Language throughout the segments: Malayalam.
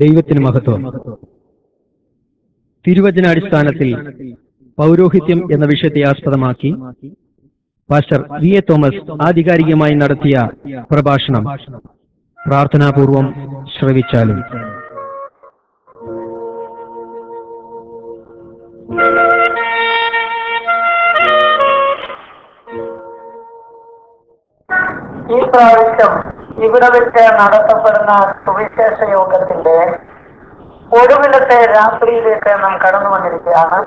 ദൈവത്തിന് മഹത്വം തിരുവചനാടിസ്ഥാനത്തിൽ പൗരോഹിത്യം എന്ന വിഷയത്തെ ആസ്പദമാക്കി പാസ്റ്റർ വി എ തോമസ് ആധികാരികമായി നടത്തിയ പ്രഭാഷണം പ്രാർത്ഥനാപൂർവം ശ്രവിച്ചാലും ഈ പ്രാവശ്യം ഇവിടെ വെച്ച് നടത്തപ്പെടുന്ന സുവിശേഷ യോഗത്തിന്റെ ഒടുവിലത്തെ രാത്രിയിലേക്ക് നാം കടന്നു വന്നിരിക്കുകയാണ്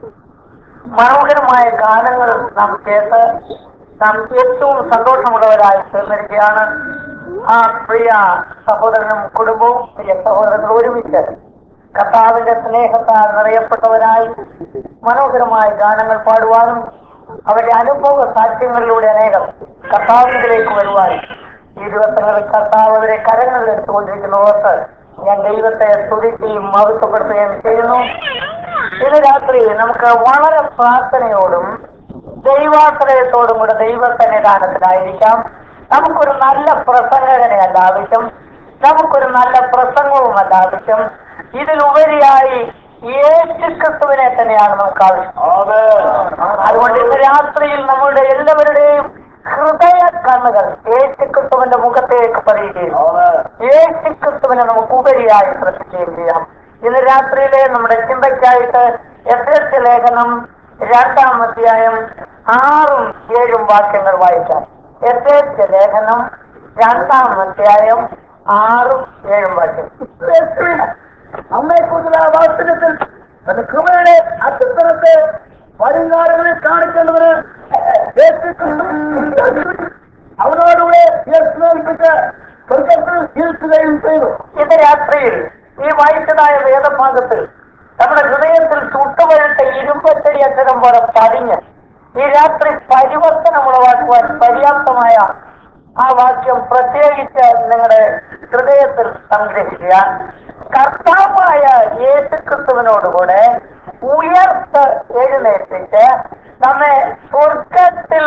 മനോഹരമായ ഗാനങ്ങൾ നാം കേട്ട് നാം ഏറ്റവും സന്തോഷമുള്ളവരായി തീർന്നിരിക്കുകയാണ് ആ പ്രിയ സഹോദരനും കുടുംബവും പ്രിയ സഹോദരങ്ങൾ ഒരുമിച്ച് കർത്താവിന്റെ സ്നേഹത്താൽ നിറയപ്പെട്ടവരായി മനോഹരമായ ഗാനങ്ങൾ പാടുവാനും അവരുടെ അനുഭവ സാക്ഷ്യങ്ങളിലൂടെ അനേകം കർത്താവിലേക്ക് വരുവാനും ഈ ദിവസങ്ങളിൽ കർത്താവ് അവരെ കരങ്ങളിൽ എടുത്തുകൊണ്ടിരിക്കുന്ന ഓർത്ത് ഞാൻ ദൈവത്തെ സ്തുതിക്കുകയും മഹത്വപ്പെടുത്തുകയും ചെയ്യുന്നു ഇന്ന് രാത്രി നമുക്ക് വളരെ പ്രാർത്ഥനയോടും ദൈവാശ്രയത്തോടും കൂടെ ദൈവസന്നിധാനത്തിലായിരിക്കാം നമുക്കൊരു നല്ല പ്രസംഗകനെയല്ല ആവശ്യം നമുക്കൊരു നല്ല പ്രസംഗവുമല്ല ആവശ്യം ഇതിലുപരിയായി യേശു ക്രിസ്തുവിനെ തന്നെയാണ് നമുക്ക് ആവശ്യം അതുകൊണ്ട് ഇന്ന് രാത്രിയിൽ നമ്മളുടെ എല്ലാവരുടെയും ഹൃദയ കണ്ണുകൾ യേശു ക്രിസ്തുവിന്റെ മുഖത്തേക്ക് പറയുകയും യേശു ക്രിസ്തുവിനെ നമുക്ക് ഉപരിയായി ശ്രദ്ധിക്കുകയും ചെയ്യാം ഇന്ന് രാത്രിയിലെ നമ്മുടെ ചിന്തയ്ക്കായിട്ട് എസ് എസ് ലേഖനം രണ്ടാം അധ്യായം ആറും ഏഴും വാക്യങ്ങൾ വായിക്കാം എസ് എസ് ലേഖനം രണ്ടാം അധ്യായം ആറും ഏഴും വാക്യം അമ്മയെക്കുറിച്ചുള്ള ആ വാസ്തവത്തിൽ തന്റെ കൃപയുടെ ആ ചിത്രത്തെ വരുംകാലങ്ങളിൽ കാണിക്കേണ്ടതിന് യേശു ക്രിസ്തു അവനോടുകൂടെ യേശുവിൽപ്പിച്ച് സ്വർഗത്തിൽ ജീവിക്കുകയും ചെയ്തു ഇന്ന് രാത്രിയിൽ ഈ വായിച്ചതായ വേദഭാഗത്തിൽ നമ്മുടെ ഹൃദയത്തിൽ ചുട്ടുപഴുത്ത ഇരുമ്പത്തടി അക്ഷരം പോലെ പടിഞ്ഞ് ഈ രാത്രി പരിവർത്തനം ഉളവാക്കുവാൻ പര്യാപ്തമായ ആ വാക്യം പ്രത്യേകിച്ച് നിങ്ങളുടെ ഹൃദയത്തിൽ സംഗ്രഹിക്കുക കർത്താവായ യേശു ക്രിസ്തുവിനോടുകൂടെ ഉയർത്ത് എഴുന്നേൽപ്പിച്ച് നമ്മെ സ്വർഗത്തിൽ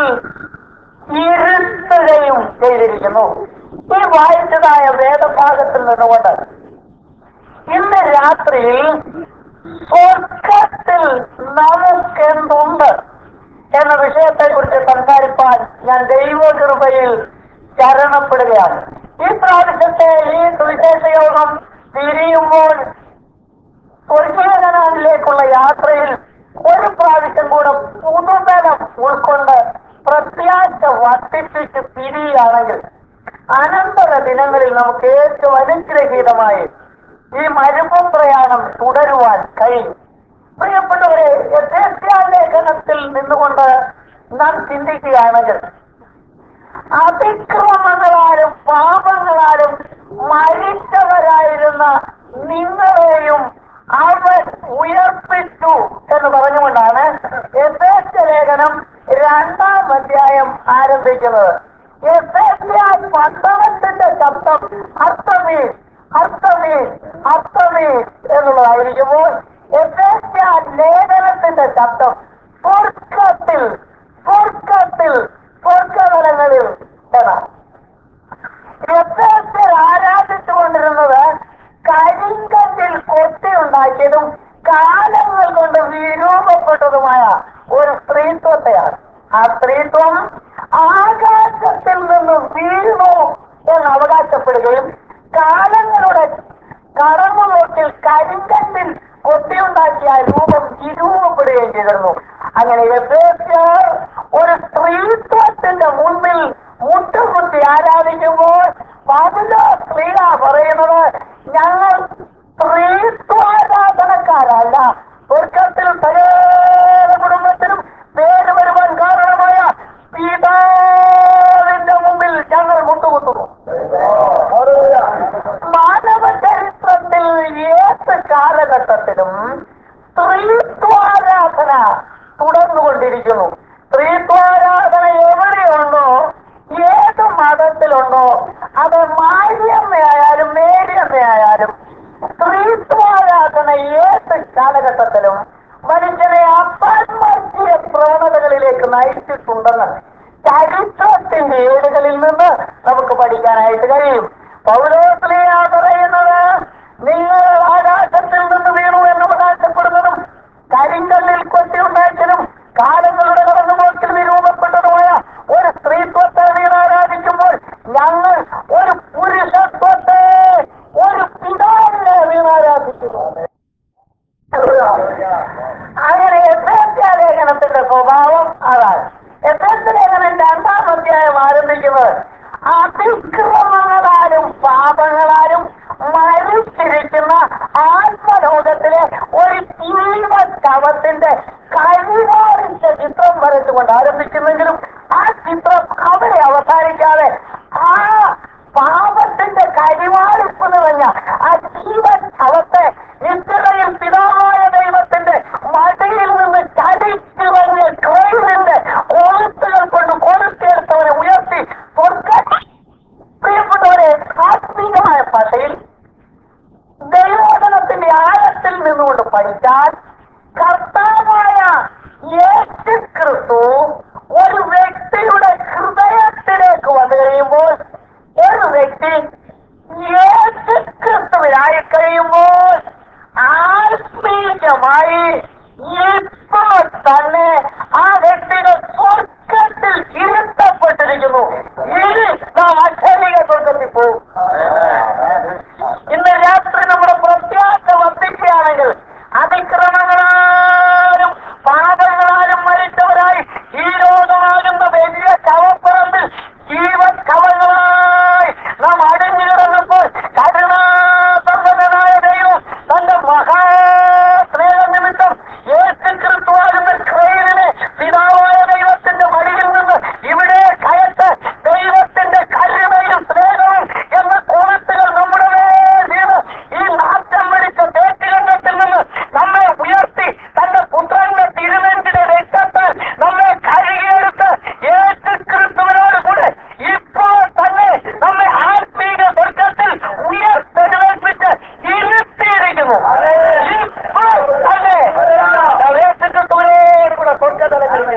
ഇരുത്തുകയും ചെയ്തിരിക്കുന്നു ഈ വായിച്ചതായ വേദഭാഗത്തിൽ നിന്നുകൊണ്ട് ഇന്ന് രാത്രിയിൽ സ്വർഗത്തിൽ നമുക്കെന്തുണ്ട് എന്ന വിഷയത്തെ കുറിച്ച് സംസാരിപ്പാൻ ഞാൻ ദൈവകൃപയിൽ ശരണപ്പെടുകയാണ് ഈ പ്രാവശ്യത്തെ ഈ സുവിശേഷ യോഗം തിരിയുമ്പോൾ സ്വർഗീയനാളിലേക്കുള്ള യാത്രയിൽ ഒരു പ്രാവശ്യം കൂടെ പുതുതലം ഉൾക്കൊണ്ട് പ്രത്യാശ വർദ്ധിപ്പിച്ച് പിരിയുകയാണെങ്കിൽ അനന്തര ദിനങ്ങളിൽ നമുക്ക് ഏറ്റവും അനുഗ്രഹീതമായി ഈ മരുഭം പ്രയാണം തുടരുവാൻ കഴിയും പ്രിയപ്പെട്ടവരെ ലേഖനത്തിൽ നിന്നുകൊണ്ട് നാം ചിന്തിക്കുകയാണെങ്കിൽ അതിക്രമങ്ങളാലും പാപങ്ങളാലും മരിച്ചവരായിരുന്ന നിങ്ങളെയും അവൻ ഉയർപ്പിച്ചു എന്ന് പറഞ്ഞുകൊണ്ടാണ് എസ് ലേഖനം രണ്ടാം അധ്യായം ആരംഭിക്കുന്നത് എസ് പട്ടണത്തിന്റെ ശബ്ദം അർത്ഥമേ അർത്ഥമേ അർത്ഥമേ എന്നുള്ളതായിരിക്കുമ്പോൾ എസ് ലേഖനത്തിന്റെ ശബ്ദം സ്വർഗത്തിൽ സ്വർഗത്തിൽ സ്വർഗതലങ്ങളിൽ എന്നാണ് എഫേസ്യർ ആരാധിച്ചുകൊണ്ടിരുന്നത് കരിങ്കല്ലിൽ കൊത്തി ഉണ്ടാക്കിയതും കാലങ്ങൾ കൊണ്ട് വിരൂപപ്പെട്ടതുമായ ഒരു സ്ത്രീത്വത്തെയാണ് ആ സ്ത്രീത്വം ആകാശത്തിൽ നിന്ന് വീണു എന്ന് അവകാശപ്പെടുകയും കാലങ്ങളുടെ കടന്നുപോക്കിൽ കരിങ്കല്ലിൽ കൊത്തിയുണ്ടാക്കിയ ആ രൂപം വിരൂപപ്പെടുകയും ചെയ്തിരുന്നു അങ്ങനെ എഫേസ്യർ ഒരു സ്ത്രീത്വത്തിന്റെ മുൻപിൽ മുട്ടുകുത്തി ആരാധിക്കുമ്പോൾ പതില സ്ത്രീയ പറയുന്നത് ഞങ്ങൾ സ്ത്രീത്വാരാധനക്കാരല്ല സ്വർഗത്തിൽ സകല കുടുംബത്തിനും പേര് വരുവാൻ കാരണമായ പിതാവിന്റെ മുമ്പിൽ ഞങ്ങൾ മുട്ടുകുത്തുന്നു മാനവ ചരിത്രത്തിൽ ഏത് കാലഘട്ടത്തിലും സ്ത്രീത്വാരാധന തുടർന്നുകൊണ്ടിരിക്കുന്നു സ്ത്രീത്വാരാധന എവിടെയുണ്ടോ ഏത് മതത്തിലുണ്ടോ അത് മാര്യമ്മയായാലും മേര്യമ്മയായാലും സ്ത്രീത്വാരാധന ഏത് കാലഘട്ടത്തിലും മനുഷ്യനെ അസാത്മർത്തിയ പ്രവണതകളിലേക്ക് നയിച്ചിട്ടുണ്ടെന്ന് ചരിത്രത്തിന്റെ ഏടുകളിൽ നിന്ന് നമുക്ക് പഠിക്കാനായിട്ട് കഴിയും പൗരോസ്ലിയ പറയുന്നത് നിങ്ങൾ അങ്ങനെ എഫേസ്യ ലേഖനത്തിന്റെ സ്വഭാവം അതാണ് എഫേസ്യ ലേഖനം രണ്ടാം അധ്യായം ആരംഭിക്കുന്നത് അതിക്രമങ്ങളാലും പാപങ്ങളാലും മരിച്ചിരിക്കുന്ന ആത്മലോകത്തിലെ ഒരു ജീവശവത്തിന്റെ കഴിവാറിച്ച ചിത്രം വരച്ചുകൊണ്ട് ആരംഭിക്കുന്നെങ്കിലും ആ ചിത്രം അവിടെ അവസാനിക്കാതെ ആ പാപത്തിന്റെ കരിവാളിപ്പ് നിറഞ്ഞ ആ ജീവൻ അവത്തെ നിത്യതയിൽ പിതാവായ ദൈവത്തിന്റെ മടിയിൽ നിന്ന് ചടിച്ചിറങ്ങിയ ക്രൈമിന്റെ കൊളുത്തുകൾ കൊണ്ട് കൊളുത്തിയെടുത്തവനെ ഉയർത്തി സ്വർഗ പ്രിയപ്പെട്ടവരെ ആത്മീയമായ ഭാഷയിൽ ദൈവോധനത്തിന്റെ ആഴത്തിൽ നിന്നുകൊണ്ട് പഠിച്ചാൽ കർത്താവായ യേശു ക്രിസ്തു ഒരു വ്യക്തിയുടെ ഹൃദയത്തിലേക്ക് വന്നു കഴിയുമ്പോൾ ഒരു വ്യക്തി യേശു ക്രിസ്തുവിനായി കഴിയുമ്പോൾ ആത്മീയമായി ഇപ്പോൾ തന്നെ ആ വ്യക്തിയുടെ സ്വർഗത്തിൽ ഇരുത്തപ്പെട്ടിരിക്കുന്നു ഇനി നാം അക്ഷരീക സ്വർഗത്തിൽ പോകും ഇന്ന് രാത്രി നമ്മുടെ പ്രത്യാശ വർദ്ധിക്കുകയാണെങ്കിൽ അതിക്രമങ്ങളാലും പാപങ്ങളാലും മരിച്ചവരായി ഈ ലോകമാകുന്ന വലിയ ശവപ്പറമ്പിൽ ജീവശവങ്ങളായി നാം അടിഞ്ഞു കിടന്നപ്പോൾ കരുണാസമ്പന്നനായ ദൈവം തന്റെ മഹാസ്നേഹ നിമിത്തം യേശു ക്രിസ്തുവാകുന്ന ക്രൈനിനെ പിതാവായ ദൈവത്തിന്റെ മടിയിൽ നിന്ന് ഇവിടെ കയറ്റ് ദൈവത്തിന്റെ കരുണയും സ്നേഹവും എന്ന കോണത്തുകൾ നമ്മുടെ മേൽ വീണ് ഈ നാറ്റം പിടിച്ച തേറ്റുകണ്ടത്തിൽ നിന്ന് നമ്മെ ഉയർത്തി തന്റെ പുത്രന്റെ തിരുനെഞ്ചിന്റെ രക്തത്താൽ നമ്മെ കഴുകിയെടുത്ത് യേശു ക്രിസ്തുവിനോട് കൂടെ ഇപ്പോൾ തന്നെ നമ്മെ ആത്മീക സ്വർഗത്തിൽ ഉയർത്തെഴുന്നേൽപ്പിച്ച് ഇരുത്തിയിരിക്കുന്നു ഇപ്പോൾ തന്നെ യേശു ക്രിസ്തുവിനോട് കൂടെ സ്വർഗതലത്തിൽ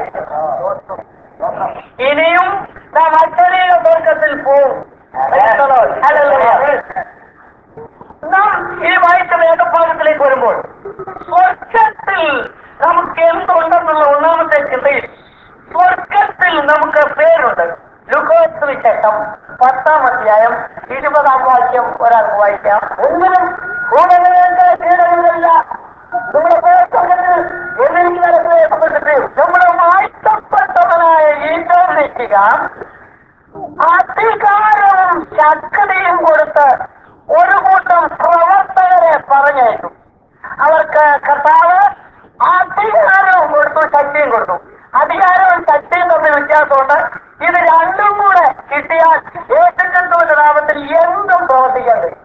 ഇനിയും നാം അക്ഷരീയ സ്വർഗത്തിൽ പോകും Hallelujah. നാം ഈ വായിച്ച വേദഭാഗത്തിലേക്ക് വരുമ്പോൾ സ്വർഗത്തിൽ നമുക്ക് എന്തുണ്ടെന്നുള്ള ഒന്നാമത്തെ ചിന്തയിൽ സ്വർഗത്തിൽ നമുക്ക് പേരുണ്ട് ലുക്കോസ് വിശേഷം പത്താം അധ്യായം ഇരുപതാം വാക്യം ഒരാൾക്ക് വായിക്കാം ഒന്നിനും ഭൂതങ്ങൾക്ക് കീഴടങ്ങില്ല നമ്മുടെ പേർ സ്വർഗത്തിൽ എന്നിരിക്കുന്നവരെ നമ്മുടെ വാഴ്ത്തപ്പെട്ടവനായ ഈശോ നിൽക്കുക അധികാരവും ശക്തിയും കൊടുത്ത് ഒരു കൂട്ടം പ്രവർത്തകരെ പറഞ്ഞയച്ചു അവർക്ക് കർത്താവ് അധികാരവും കൊടുത്തു ശക്തിയും കൊടുത്തു അധികാരവും ശക്തിയും തമ്മിൽ വ്യത്യാസമുണ്ട് ഇത് രണ്ടും കൂടെ കിട്ടിയാൽ യേശുക്രിസ്തുവിന്റെ നാമത്തിൽ എന്തും പ്രവർത്തിക്കാൻ കഴിയും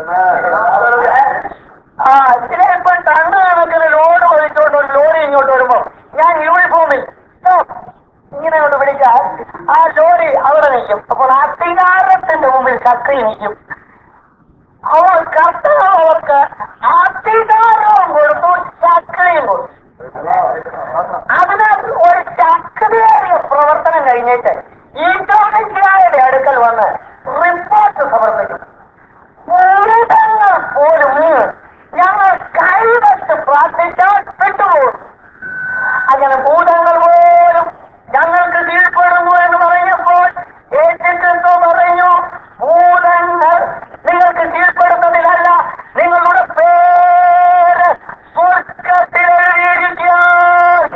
ആ ചിലപ്പോ ടണ്ണ് കണക്കിന് ലോഡ് ഒഴിച്ചുകൊണ്ട് ഒരു ലോറി ഇങ്ങോട്ട് വരുമ്പോ ഞാൻ യൂണിഫോമിൽ stop. ഇങ്ങനെ കൊണ്ട് പിടിച്ചാൽ ആ ലോറി അവിടെ നിൽക്കും അപ്പോൾ അധികാരത്തിന്റെ മുമ്പിൽ ശക്തി നിൽക്കും അവർ കർത്താവ് അവർക്ക് അധികാരവും കൊടുത്തു ശക്തിയും കൊടുത്തു അതിനാൽ ഒരു ശക്തിയേറിയ പ്രവർത്തനം കഴിഞ്ഞിട്ട് ഈശോമിശിഹായുടെ അടുക്കൽ വന്ന് റിപ്പോർട്ട് സമർപ്പിക്കും ഭൂതങ്ങൾ പോലും ഞങ്ങൾ കൈവച്ച് പ്രാർത്ഥിച്ചാൽ വിട്ടുപോകും അങ്ങനെ ഭൂതങ്ങൾ പോലും ഞങ്ങൾക്ക് കീഴ്പ്പെടുന്നു എന്ന് പറഞ്ഞപ്പോൾ യേശുക്രിസ്തു പറഞ്ഞു ഭൂതങ്ങൾ നിങ്ങൾക്ക് കീഴ്പ്പെടുന്നതിലല്ല നിങ്ങളുടെ പേര് സ്വർഗത്തിൽ എഴുതിയിരിക്കാൻ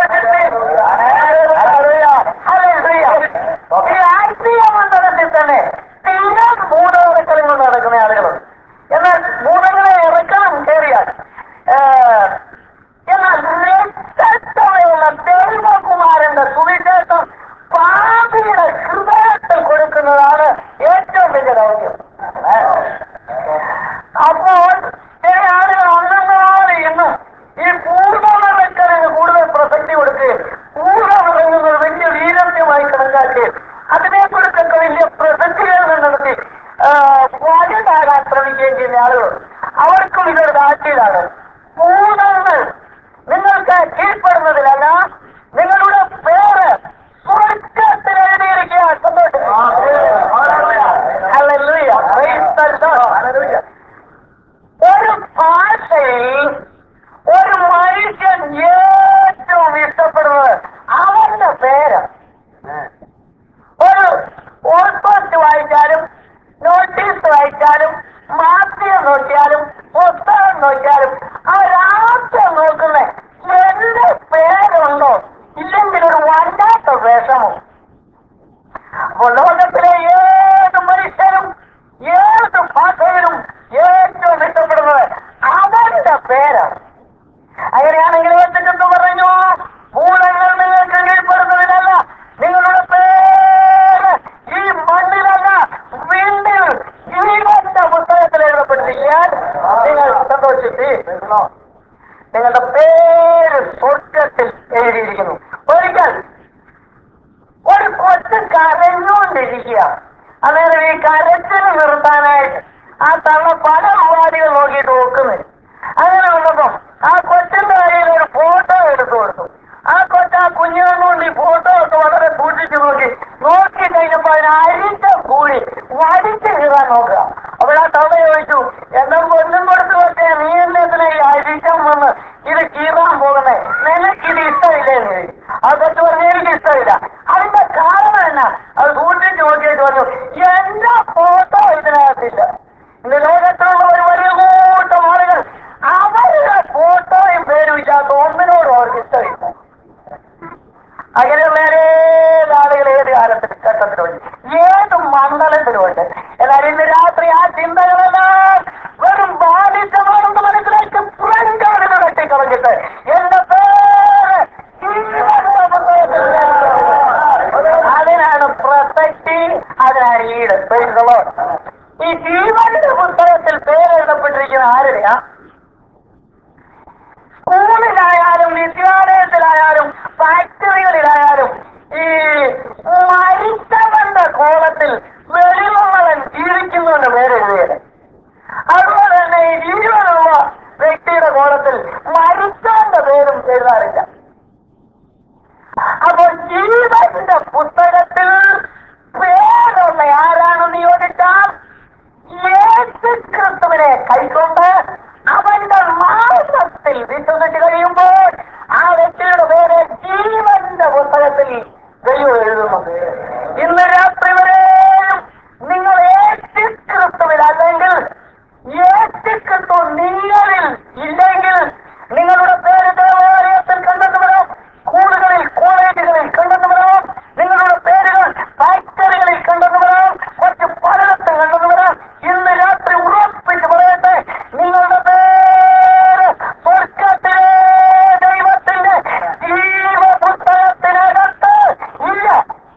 ഈ ആത്മീയ മണ്ഡലത്തിൽ തന്നെ സ്ഥിരം ഭൂതമിറക്കലും കൊണ്ട് നടക്കുന്ന ആളുകളുണ്ട് എന്നാൽ ഭൂതങ്ങളെ ഇറക്കണം കയറിയാൽ ഏഹ്, എന്നാൽ വ്യക്തതയുള്ള ദൈവകുമാരന്റെ സുവിശേഷം പാപിയുടെ ഹൃദയത്തിൽ കൊടുക്കുന്നതാണ് ഏറ്റവും വലിയ ദൗത്യം അപ്പോൾ ചില ആളുകൾ അന്നങ്ങാതെ ഇന്ന് ഈ പൂർണ്ണമറക്കലിന് കൂടുതൽ പ്രസക്തി കൊടുക്കുകയും പൂർണ്ണമിറങ്ങുന്നത് വലിയ വീരത്യമായി കണക്കാക്കുകയും അതിനെക്കുറിച്ചൊക്കെ വലിയ പ്രസക്തികൾ നടത്തി വലുതാകാൻ ശ്രമിക്കുകയും ചെയ്യുന്ന ആളുകൾ അവർക്കും ഇതൊരു താഴ്ചയിലാണ് പൂർണ്ണങ്ങൾ നിങ്ങൾക്ക് കീഴ്പ്പെടുന്നതിലല്ല നിങ്ങളുടെ പേര് സ്വർഗത്തിൽ എഴുതിയിരിക്കുക സന്തോഷം Hallelujah. Praise the Lord. ഒരു ഭാഷയിൽ ഒരു മനുഷ്യൻ ഏറ്റവും ഇഷ്ടപ്പെടുന്നത് അവന്റെ പേര് ഒരു ഓൾപോസ്റ്റ് വായിച്ചാലും നോട്ടീസ് വായിച്ചാലും മാധ്യമം നോക്കിയാലും പുസ്തകം നോക്കിയാലും അവരാദ്യം നോക്കുന്നത് എങ്കിൽ യേശുക്രിസ്തു പറഞ്ഞു ഭൂതങ്ങൾ നിങ്ങൾക്ക് കീഴ്പ്പെടുന്നതിനല്ല നിങ്ങളുടെ പേര് ഈ മണ്ണിലല്ല വീണ്ടിൽ ജീവന്റെ പുസ്തകത്തിൽ എഴുതപ്പെട്ടിരിക്കാൻ നിങ്ങൾ സന്തോഷിച്ച് നിങ്ങളുടെ പേര് സ്വർഗത്തിൽ എഴുതിയിരിക്കുന്നു ഒരിക്കൽ ഒരു കൊച്ചു കരഞ്ഞുകൊണ്ടിരിക്കുക അന്നേരം ഈ കരച്ചിൽ നിർത്താനായിട്ട് ആ തള്ള പല ഉപാധികൾ നോക്കിയിട്ട് നോക്കുന്നത് അങ്ങനെ വന്നപ്പം ആ കൊച്ചിന്റെ കയ്യിൽ ഒരു ഫോട്ടോ എടുത്തു കൊടുത്തു ആ കൊച്ചു ആ കുഞ്ഞുകൊണ്ട് ഈ ഫോട്ടോ ഒക്കെ വളരെ സൂക്ഷിച്ചു നോക്കി നോക്കി കഴിഞ്ഞപ്പോ അതിന് അരിച്ച കൂടി വടിച്ച് കീറാൻ നോക്കുക അപ്പോൾ ആ തള്ള ചോദിച്ചു എന്താ പൊന്നും കൊടുത്തു വെച്ചേ നീ എന്നതിനെ ഈ അരിച്ചം വന്ന് ഇത് കീറാൻ പോകുന്നേ നിനക്കിത് ഇഷ്ടമില്ലേ എന്ന് ചോദിച്ചു. ആ കൊച്ചു പറഞ്ഞു എനിക്ക് ഇഷ്ടമില്ല അതിന്റെ കാരണം എന്നാ അത് സൂക്ഷിച്ച് നോക്കിയിട്ട് പറഞ്ഞു എന്റെ ഫോട്ടോ ഇതിനകത്തില്ല ഇന്ന് ലോകത്തുള്ള ഒരു വലിയ കൂട്ടം ആളുകൾ അവരുടെ ഫോട്ടോയും പേരും ഇല്ലാത്ത ഒന്നിനോടും അവർക്ക് ഇഷ്ടമില്ല അങ്ങനെയുള്ള ഏത് ആളുകൾ ഏത് കാലത്തിൽ ഘട്ടത്തിലുണ്ട് ഏത് മണ്ഡലത്തിലുണ്ട് എന്നാൽ ഇന്ന് രാത്രി ആ ചിന്തകളെല്ലാം വെറും ബാലിശമാണെന്ന് മനസ്സിലാക്കി പുറങ്കാടുകൾ തട്ടിക്കളഞ്ഞിട്ട് എന്റെ പേര് ജീവന്റെ പുസ്തകത്തിൽ എഴുതപ്പെട്ടു. അതിനാണ് പ്രസക്തി അതിനാണ് ഈട് Praise the Lord. ഈ ജീവന്റെ പുസ്തകത്തിൽ പേരെഴുതപ്പെട്ടിരിക്കുന്ന ആരുടെയാ സ്കൂളിലായാലും വിദ്യാലയത്തിലായാലും ഫാക്ടറികളിലായാലും ഈ മരിച്ചവന്റെ കോലത്തിൽ വെളിവുള്ളവൻ ജീവിക്കുന്നുവെന്ന് പേരെഴുതിയത് അതുപോലെ തന്നെ ഈ ജീവനുള്ള വ്യക്തിയുടെ കോലത്തിൽ മരിച്ചവന്റെ പേരും എഴുതാറില്ല അപ്പൊ ജീവന്റെ പുസ്തകത്തിൽ പേരുള്ള ആരാണെന്ന് ചോദിച്ചാൽ യേശു ക്രിസ്തുവിനെ കൈക്കൊണ്ട് അവന്റെ മാസത്തിൽ വിശ്വസിച്ച് കഴിയുമ്പോൾ ആ വ്യക്തിയുടെ പേര് ജീവന്റെ പുസ്തകത്തിൽ ദൈവം എഴുതുന്നു ഇന്ന് രാത്രി വരെയും നിങ്ങൾ യേശു ക്രിസ്തുവിൽ അല്ലെങ്കിൽ യേശു ക്രിസ്തു നിങ്ങളിൽ ഇല്ലെങ്കിൽ നിങ്ങളുടെ പേര് ദേവാലയത്തിൽ കണ്ടെന്നു വരാം സ്കൂളുകളിൽ കോളേജുകളിൽ കണ്ടെന്നു വരാം നിങ്ങളുടെ പേരുകൾ ഫാക്ടറികളിൽ കണ്ടെന്നു വരാം മറ്റ് പലയിടത്തും കണ്ടെന്നു വരാം ഇന്ന് രാത്രി ഉറപ്പിച്ച് പറയട്ടെ നിങ്ങളുടെ പേര് സ്വർഗത്തിലെ ദൈവത്തിന്റെ ജീവപുസ്തകത്തിനകത്ത് ഇല്ല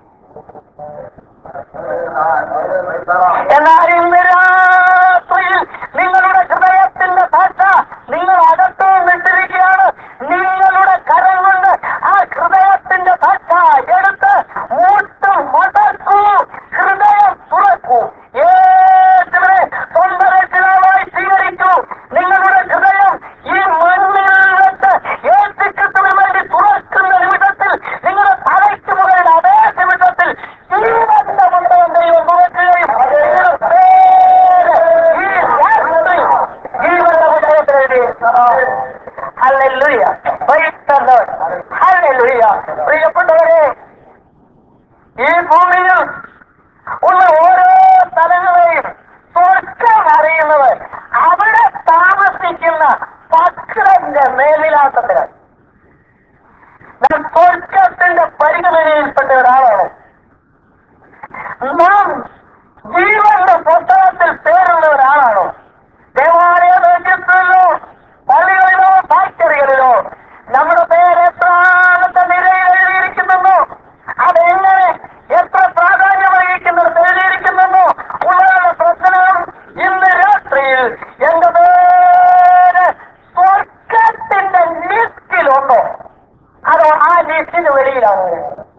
എന്നാൽ ഇന്ന് രാത്രിയിൽ നിങ്ങളുടെ ഹൃദയത്തിന്റെ ഭാഷ നിങ്ങൾ അകത്തു വിട്ടിരിക്കുകയാണ് നിങ്ങളുടെ കരം കൊണ്ട് ആ ഹൃദയത്തിന്റെ ഭാഷ എടുത്ത് മുട്ടും മടക്കൂ ഹൃദയം തുറക്കൂ യേശുവിനെ സ്വന്തം രക്ഷിതാവായി സ്വീകരിക്കൂ നിങ്ങളുടെ ഹൃദയം ഈ മണ്ണിൽ വെച്ച് യേശുക്രിസ്തുവിന് വേണ്ടി തുറക്കുന്ന നിമിഷത്തിൽ നിങ്ങളുടെ തലയ്ക്ക് മുകളിൽ അതേ നിമിഷത്തിൽ ജീവന്റെ പുസ്തകം ദൈവം തുറക്കുകയും നിങ്ങളുടെ പേര് ഈ രാത്രി ജീവന്റെ പുസ്തകത്തിൽ എഴുതി Hallelujah. Praise the Lord. Hallelujah. പ്രിയപ്പെട്ടവരെ ഈ ഭൂമിയിൽ ഉള്ള ഓരോ സ്ഥലങ്ങളെയും സ്വർഗം അറിയുന്നത് അവിടെ താമസിക്കുന്ന ഭക്തന്റെ മേലിലാട്ടത്തിലാണ് നാം സ്വർഗത്തിന്റെ പരിഗണനയിൽപ്പെട്ട ഒരാളാണ് നാം ജീവന്റെ പുസ്തകത്തിൽ പേരുള്ള ഒരാളാണോ ദേവാലയ ദേശത്തിലോ പള്ളികളിലോ ഫാക്ടറികളിലോ നമ്മുടെ പേര് എത്രാമത്തെ നിരയിൽ എഴുതിയിരിക്കുന്നെന്നോ അതെങ്ങനെ എത്ര പ്രാധാന്യം വഹിക്കുന്നിടത്ത് എഴുതിയിരിക്കുന്നെന്നോ ഉള്ള പ്രശ്നം ഇന്ന് രാത്രിയിൽ എന്റെ പേര് സ്വർഗത്തിന്റെ ലിസ്റ്റിലുണ്ടോ അതോ ആ ലിസ്റ്റിന് വെളിയിലാണോ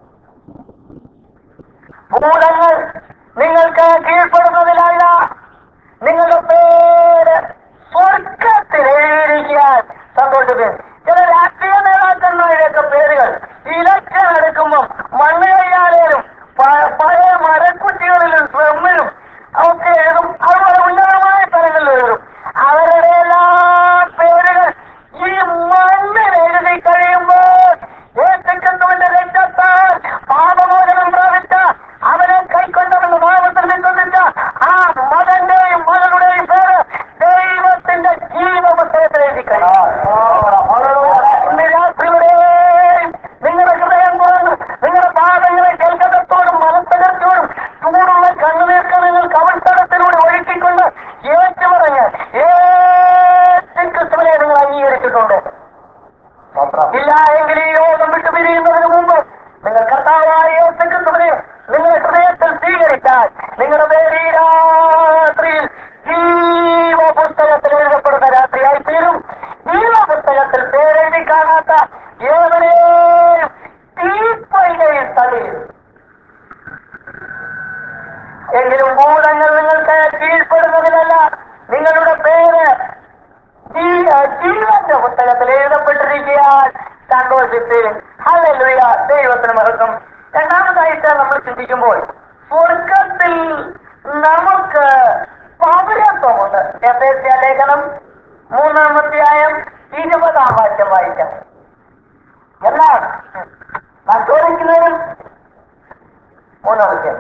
ഭൂതങ്ങൾ നിങ്ങൾക്ക് കീഴ്പ്പെടുന്നതിലല്ല നിങ്ങളുടെ പേര് സ്വർഗത്തിൽ എഴുതിയിരിക്കാൻ സന്തോഷത്തിൽ ചില രാഷ്ട്രീയ നേതാക്കന്മാരുടെയൊക്കെ പേരുകൾ ഇലക്ഷൻ എടുക്കുമ്പോൾ മണ്ണ് കൈയാലേലും പ- പഴയ മരക്കുറ്റികളിലും സ്വർമ്മിലും ഒക്കെ എഴുതും അതുപോലെ ഉന്നതമായ സ്ഥലങ്ങളിൽ എഴുതും അവരുടെ എല്ലാ പേരുകൾ ഈ മണ്ണിൽ എഴുതി കഴിയുമ്പോൾ യേശുക്രിസ്തുവിന്റെ രക്തത്താൽ പാപമോചനം പ്രാപിച്ച അവനെ കൈക്കൊണ്ടവന്റെ നാമത്തിൽ വിശ്വസിച്ച ആ മകന്റെയും മകളുടെയും പേര് ദൈവത്തിന്റെ ജീവപുസ്തകത്തിൽ എഴുതി കഴിയും ഇല്ല എങ്കിൽ ഈ ലോകം വിട്ടു പിരിയുന്നതിന് മുമ്പ് നിങ്ങൾ കർത്താവായ യേശുക്രിസ്തുവിനെ നിങ്ങളുടെ ഹൃദയത്തിൽ സ്വീകരിച്ചാൽ നിങ്ങളുടെ പേര് ഈ രാത്രിയിൽ ജീവ പുസ്തകത്തിൽ എഴുതപ്പെടുന്ന രാത്രിയായി തീരും ജീവ പുസ്തകത്തിൽ പേരെഴുതി കാണാത്ത ഏവനെയും തീപ്പൊയ്കയിൽ തള്ളിയും എങ്കിലും ഭൂതങ്ങൾ നിങ്ങൾക്ക് കീഴ്പ്പെടുന്നതിനല്ല നിങ്ങളുടെ പേര് ജീ- ജീവന്റെ പുസ്തകത്തിൽ എഴുതപ്പെട്ടിരിക്കാൻ സന്തോഷിപ്പിൻ ഹല്ലേലൂയ ദൈവത്തിന് മഹത്വം രണ്ടാമതായിട്ട് നമ്മൾ ചിന്തിക്കുമ്പോൾ സ്വർഗത്തിൽ നമുക്ക് പൗരത്വമുണ്ട് എഫേസ്യ ലേഖനം മൂന്നാമധ്യായം ഇരുപതാം വാക്യം വായിക്കാം എന്നാൽ നാം ചോദിക്കുന്നതിനും മൂന്നാമത്തെ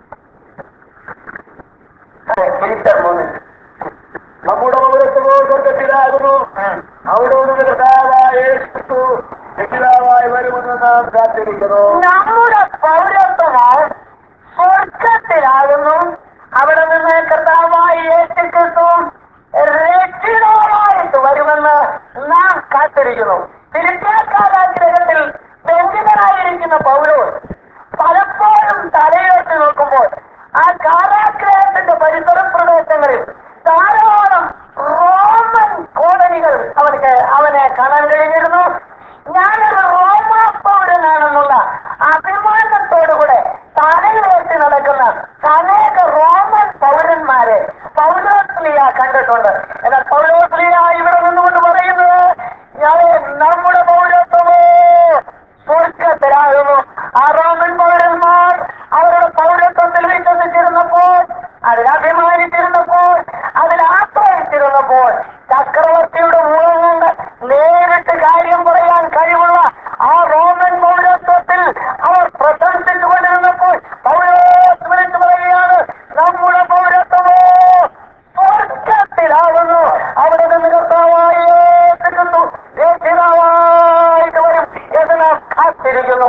ഫിലിപ്പർ മൂന്ന് നമ്മുടെ പൗരത്വമോ സ്വർഗത്തിലാകുന്നു അവിടോട് കർത്താവായ യേശു രക്ഷിതാവായി വരുമെന്ന് നാം കാത്തിരിക്കുന്നു നമ്മുടെ പൗരത്വമോ സ്വർഗത്തിലാകുന്നു അവിടെ നിന്ന് കർത്താവായി യേശുക്രിസ്തു രക്ഷിതാവായിട്ട് വരുമെന്ന് നാം കാത്തിരിക്കുന്നു തിരുത്താക്കാലാഗ്രഹത്തിൽ ബന്ധിതനായിരിക്കുന്ന പൗലോസ് പലപ്പോഴും തലയോട്ട് നോക്കുമ്പോൾ ആ കാരാഗ്രഹത്തിന്റെ പരിസര പ്രദേശങ്ങളിൽ ധാരാളം റോമൻ കോളനികൾ അവർക്ക് അവനെ കാണാൻ കഴിഞ്ഞിരുന്നു ഞാനൊരു റോമാ പൗരനാണെന്നുള്ള അഭിമാനത്തോടുകൂടെ തലയിലേറ്റ് നടക്കുന്ന അനേക റോമൻ പൗരന്മാരെ പൗലോസ്ലിയ കണ്ടിട്ടുണ്ട് എന്നാൽ പൗലോസ്ലിയ ഇവിടെ നിന്നുകൊണ്ട് പറയുന്നത് ഞാൻ നമ്മുടെ പൗരത്വമോ സ്വർഗത്തിലാകുന്നു ആ റോമൻ പൗരന്മാർ അവരുടെ പൗരത്വത്തിൽ വിശ്വസിച്ചിരുന്നപ്പോൾ അതിൽ അഭിമാനിച്ചിരുന്നപ്പോൾ അതിൽ ആശ്രയിച്ചിരുന്നപ്പോൾ ചക്രവർത്തിയുടെ മുഖം കൊണ്ട് നേരിട്ട് കാര്യം പറയാൻ കഴിവുള്ള ആ റോമൻ പൗരത്വത്തിൽ അവർ പ്രശംസിച്ചുകൊണ്ടിരുന്നപ്പോൾ പൗരോസ് വിളിച്ചു പറയുകയാണ് നമ്മുടെ പൗരത്വമോ സ്വർഗത്തിലാകുന്നു അവിടെ നിന്ന് കർത്താവായി യേശുക്രിസ്തു രക്ഷിതാവായിട്ട് വരും എന്ന് നാം കാത്തിരിക്കുന്നു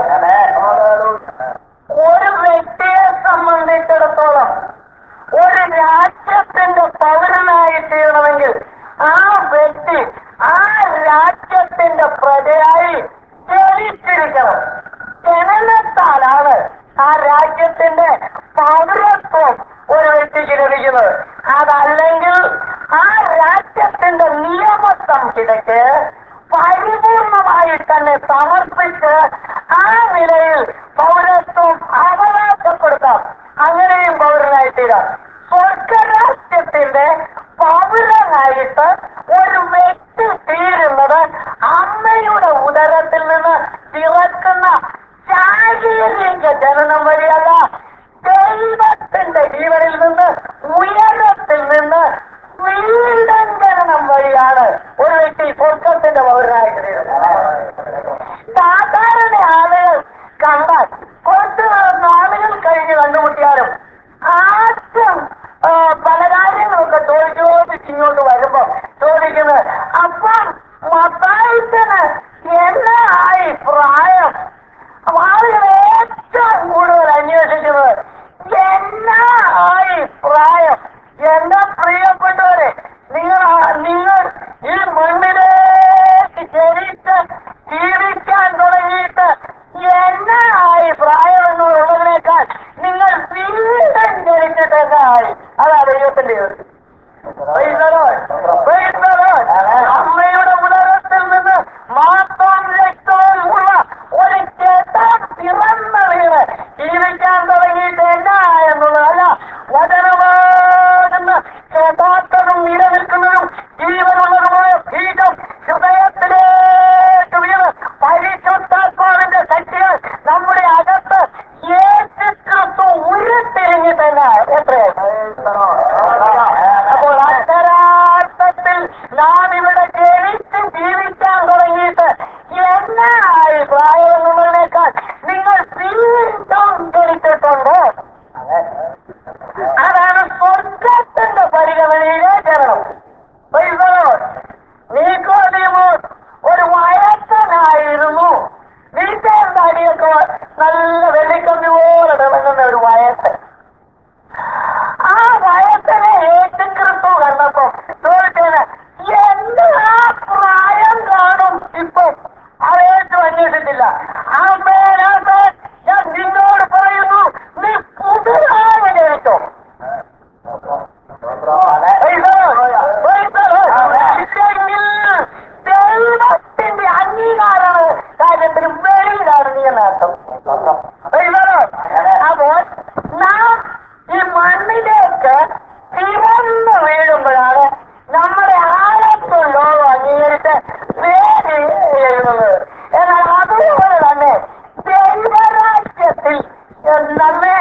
ഒരു വ്യക്തിയെ സംബന്ധിച്ചിടത്തോളം ഒരു രാജ്യത്തിന്റെ പൗരനായി തീരണമെങ്കിൽ ആ വ്യക്തി ആ രാജ്യത്തിന്റെ പ്രജയായി ജനിച്ചിരിക്കണം ജനനത്താലാണ് ആ രാജ്യത്തിന്റെ പൗരത്വം ഒരു വ്യക്തിക്ക് ലഭിക്കുന്നത് അതല്ലെങ്കിൽ ആ രാജ്യത്തിന്റെ നിയമ സംഹിതയ്ക്ക് പരിപൂർണമായി തന്നെ സമർപ്പിച്ച് ആ നിലയിൽ പൗരത്വം അവകാശപ്പെടുത്താം അങ്ങനെയും പൗരനായി തീരാം സ്വർഗരാജ്യത്തിന്റെ പൗരനായിട്ട് ഒരു വ്യക്തി തീരുന്നത് അമ്മയുടെ ഉദരത്തിൽ നിന്ന് തിറക്കുന്ന ശാരീരിക ജനനം വഴിയല്ല ദൈവത്തിന്റെ ജീവനിൽ നിന്ന് ഉയരത്തിൽ നിന്ന് വീടങ്കരണം വഴിയാണ് ഒരു വ്യക്തി സ്വർഗത്തിന്റെ പൗരനായിട്ട് തീരുന്നത് സാധാരണ ആളുകൾ കണ്ടാൽ കുറച്ച് നാളുകൾ കഴിഞ്ഞ് കണ്ടുമുട്ടിയാലും ആദ്യം ആ, പല കാര്യങ്ങളൊക്കെ ചോദിച്ച് ചോദിച്ച് ഇങ്ങോട്ട് വരുമ്പോ ചോദിക്കുന്നത് അപ്പം മത്തായിത്തിന് എന്നാ ആയി പ്രായം അപ്പൊ ആളുകൾ ഏറ്റവും കൂടുതൽ അന്വേഷിക്കുന്നത് എന്നാ ആയി പ്രായം എന്റെ പ്രിയപ്പെട്ടവരെ നിങ്ങൾ ആ- നിങ്ങൾ ഈ മണ്ണിലേക്ക് ജനിച്ച് ജീവി ചെയ്തിട്ടില്ല ആമേൻ, ആമേൻ. ഞാൻ നിന്നോട് പറയുന്നു നീ പുതുതായി ജനിച്ചോ ഇല്ലെങ്കിൽ ദൈവത്തിന്റെ അംഗീകാരമാണ് കാര്യത്തിന് വെളിയിലാണ് നീ എന്നർത്ഥം അപ്പോൾ നാം ഈ മണ്ണിലേക്ക് തിരന്നു വീഴുമ്പോഴാണ് നമ്മുടെ ആഴത്തും ലോകം അംഗീകരിച്ച് വേദി എഴുതുന്നത് എന്നാൽ അതുപോലെ തന്നെ ദൈവരാജ്യത്തിൽ നമ്മെ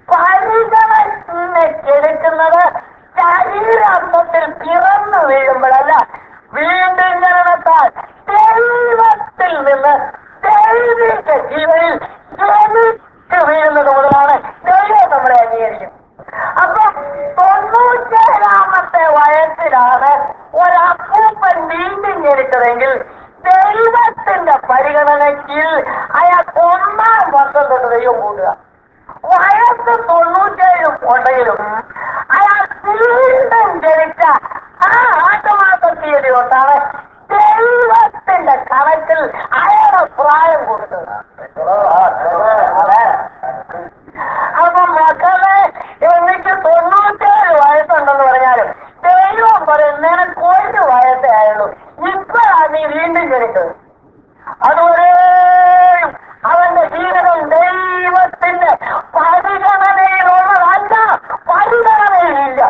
പരിഗണനയ്ക്കെടുക്കുന്നത് ശരീരാത്മത്തിൽ പിറന്നു വീഴുമ്പോഴല്ല വീണ്ടും ജനനത്താൽ ദൈവത്തിൽ നിന്ന് ദൈവിക ജീവനിൽ ജനിച്ചു വീഴുന്നത് മുതലാണ് ദൈവം നമ്മളെ അംഗീകരിക്കുന്നത് അപ്പൊ തൊണ്ണൂറ്റേഴാമത്തെ വയസ്സിലാണ് ഒരപ്പൂപ്പൻ വീണ്ടും ജനിച്ചതെങ്കിൽ ദൈവത്തിന്റെ പരിഗണനയ്ക്ക് അയാൾക്ക് ഒന്നാം വർഷം തൊട്ട് ദൈവം കൂടുക വയസ്സ് തൊണ്ണൂറ്റേഴും ഉണ്ടെങ്കിലും അയാൾ വീണ്ടും ജനിച്ച ആ ആട്ടമാസ തീയതി തൊട്ടാണ് ദൈവത്തിന്റെ കണക്കിൽ അയാളെ പ്രായം കൊടുത്തത് അപ്പൊ മക്കളെ എനിക്ക് തൊണ്ണൂറ്റേഴ് വയസ്സുണ്ടെന്ന് പറഞ്ഞാലും ദൈവം പറയും നിനക്ക് ഒരു വയസ്സേ ആയുള്ളൂ ഇപ്പോഴാണ് നീ വീണ്ടും ജനിച്ചത് അതുവരെയും അവന്റെ ജീവിതം ദൈവത്തിന്റെ പരിഗണനയിലുള്ളതല്ല പരിഗണനയിലില്ല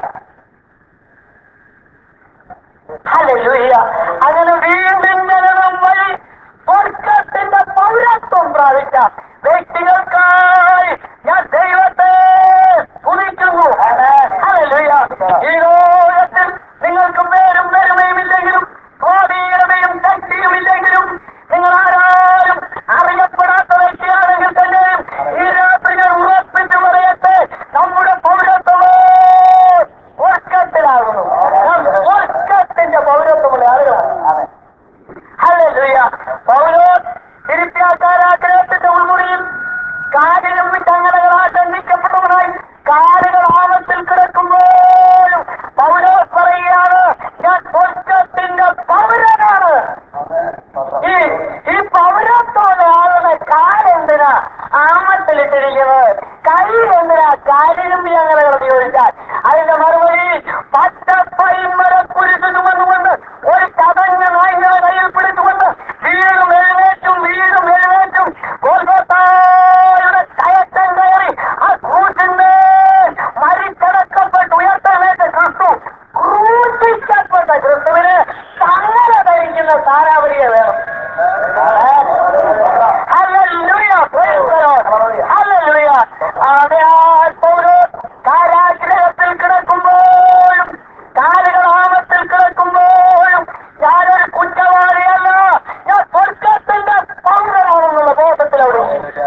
ഹല്ലേലൂയ അങ്ങനെ വീണ്ടും ജനനം വഴി സ്വർഗത്തിന്റെ പൗരത്വം പ്രാപിച്ച വ്യക്തികൾക്കായി ഞാൻ ദൈവത്തെ സ്തുതിക്കുന്നു ഹല്ലേലൂയ ഈ ലോകത്തിൽ നിങ്ങൾക്ക് പേരും പെരുമയുമില്ലെങ്കിലും സ്വാധീനതയും ശക്തിയുമില്ലെങ്കിലും നിങ്ങൾ ആരാരും അറിയപ്പെടാത്ത വ്യക്തിയാണെങ്കിൽ തന്നെയും ഈ രാത്രി ഞാൻ ഉറപ്പിച്ചു പറയട്ടെ നമ്മുടെ പൗരത്വമോ സ്വർഗത്തിലാകുന്നു നാം സ്വർഗത്തിന്റെ പൗരത്വമുള്ള ആളുകളാണ് ഹല്ലേലൂയ പൗലോസ് തിരുത്തിയാക്കാരാഗ്രഹത്തിന്റെ ഉൾമുറിയിൽ കാലിലും വിട്ടങ്ങലകളാൽ ദണ്ഡിക്കപ്പെട്ടവനായി കാലുകൾ ആമത്തിൽ കിടക്കുമ്പോഴും പൗലോസ് പറയുകയാണ് ഞാൻ സ്വർഗത്തിന്റെ പൗരനാണ് ഈ ഈ പൗരത്വമുള്ള ആളുടെ കാലെന്തിനാ ആമത്തിലിട്ടിരിക്കുന്നത് കൈ എന്തിനാ കാലിലും ഞങ്ങളെ ഉപയോഗിച്ചാൽ അതിന്റെ മറുപടി പച്ചപ്പൈമര കുരിശു ചുമന്നുകൊണ്ട് ഒരു ചതഞ്ഞ നായ്കളെ കയ്യിൽ പിടിച്ചുകൊണ്ട് വീടും എഴുന്നേറ്റും വീടും എഴുന്നേറ്റും ഗോൽഗോത്തായുടെ കയറ്റം കയറി ആ ക്രൂശിന്മേൽ മരിച്ചടക്കപ്പെട്ട് ഉയർത്തെഴുന്നേറ്റ ക്രിസ്തു ക്രൂശിക്കപ്പെട്ട ക്രിസ്തുവിന് തങ്ങളെ ധരിക്കുന്ന താരാവലിയെ വേണം hallelujah praise the Lord. Hallelujah ആകയാൽ പൗലോസ് കാരാഗ്രഹത്തിൽ കിടക്കുമ്പോഴും കാലുകൾ ആമത്തിൽ കിടക്കുമ്പോഴും ഞാനൊരു കുറ്റവാളിയല്ല ഞാൻ സ്വർഗത്തിന്റെ പൗരനാണെന്നുള്ള ബോധത്തിൽ അവിടെ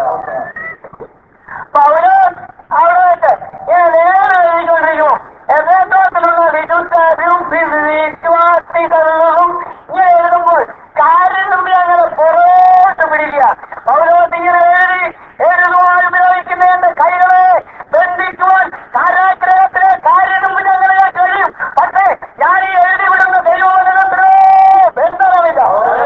പൗലോസ് അവിടെ വെച്ച് ഞാൻ നേരെ എഴുതിക്കൊണ്ടിരിക്കുന്നു എഫേസോസിലുള്ള വിശുദ്ധരും വിശ്വാസികളും ഇങ്ങനെ എഴുതുമ്പോൾ കാര്യം മുമ്പിൽ അങ്ങനെ പുറോട്ട് പിടിക്കുക പൗലോസ് ഇങ്ങനെ എഴുതി എഴുതുവാൻ ഉപയോഗിക്കുന്ന എന്റെ കൈകളെ ബന്ധിക്കുവാൻ കാരാഗ്രഹത്തിലെ കാര്യം മുമ്പിൽ അങ്ങനെ ഞാൻ കഴിയും പക്ഷേ ഞാൻ ഈ എഴുതി വിടുന്ന ദൈവവചനത്തിനോ ബന്ധനമില്ല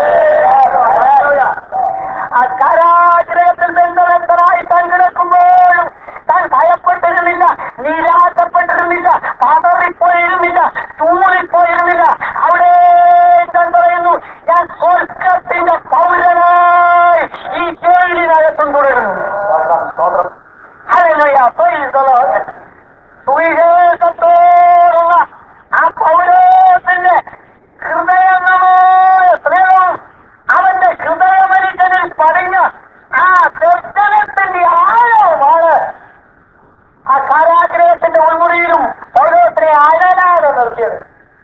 ആ കാരാഗ്രഹത്തിൽ ബന്ധനത്തരായി താൻ കിടക്കുമ്പോഴും താൻ ഭയപ്പെട്ടിരുന്നില്ല നിരാശപ്പെട്ടിരുന്നില്ല പതറിപ്പോയിരുന്നില്ല തൂറിപ്പോയിരുന്നില്ല അവിടെ ഞാൻ പറയുന്നു ഞാൻ സ്വർഗത്തിന്റെ പൗരനായി ഈ ജയിലിനകത്തും തുടരുന്നു ഹല്ലേലൂയ, praise the Lord. സുവിശേഷത്തോടുള്ള ആ പൗരോസിന്റെ ഹൃദയമായ സ്നേഹവും അവന്റെ ഹൃദയമനുഷ്യനിൽ പതിഞ്ഞ ആ ദർശനത്തിന്റെ ആഴവുമാണ് ആ കാരാഗ്രഹത്തിന്റെ ഉൾമുറിയിലും പൗരോസിനെ അഴലാതെ നിർത്തിയത്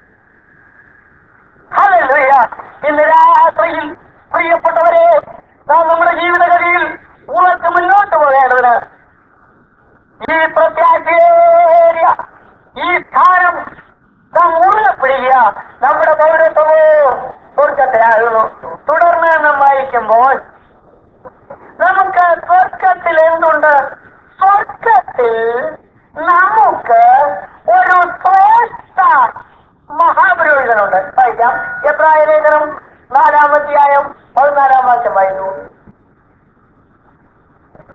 ഹല്ലേലൂയ ഇന്ന് രാത്രിയിൽ പ്രിയപ്പെട്ടവരെ നാം നമ്മുടെ ജീവിതഗതിയിൽ ഉറച്ചു മുന്നോട്ട് പോകേണ്ടതിന് ഈ പ്രത്യാശയേറിയ ഈ സ്ഥാനം നാം മുറുകെ പിടിക്കുക നമ്മുടെ പൗരത്വമോ സ്വർഗത്തിലാകുന്നു തുടർന്ന് നാം വായിക്കുമ്പോൾ നമുക്ക് സ്വർഗത്തിൽ എന്തുണ്ട് സ്വർഗത്തിൽ നമുക്ക് ഒരു ശ്രേഷ്ഠ മഹാപുരോഹിതനുണ്ട് വായിക്കാം എബ്രായ ലേഖനം നാലാമധ്യായം പതിനാലാം വാക്യം വായിച്ചു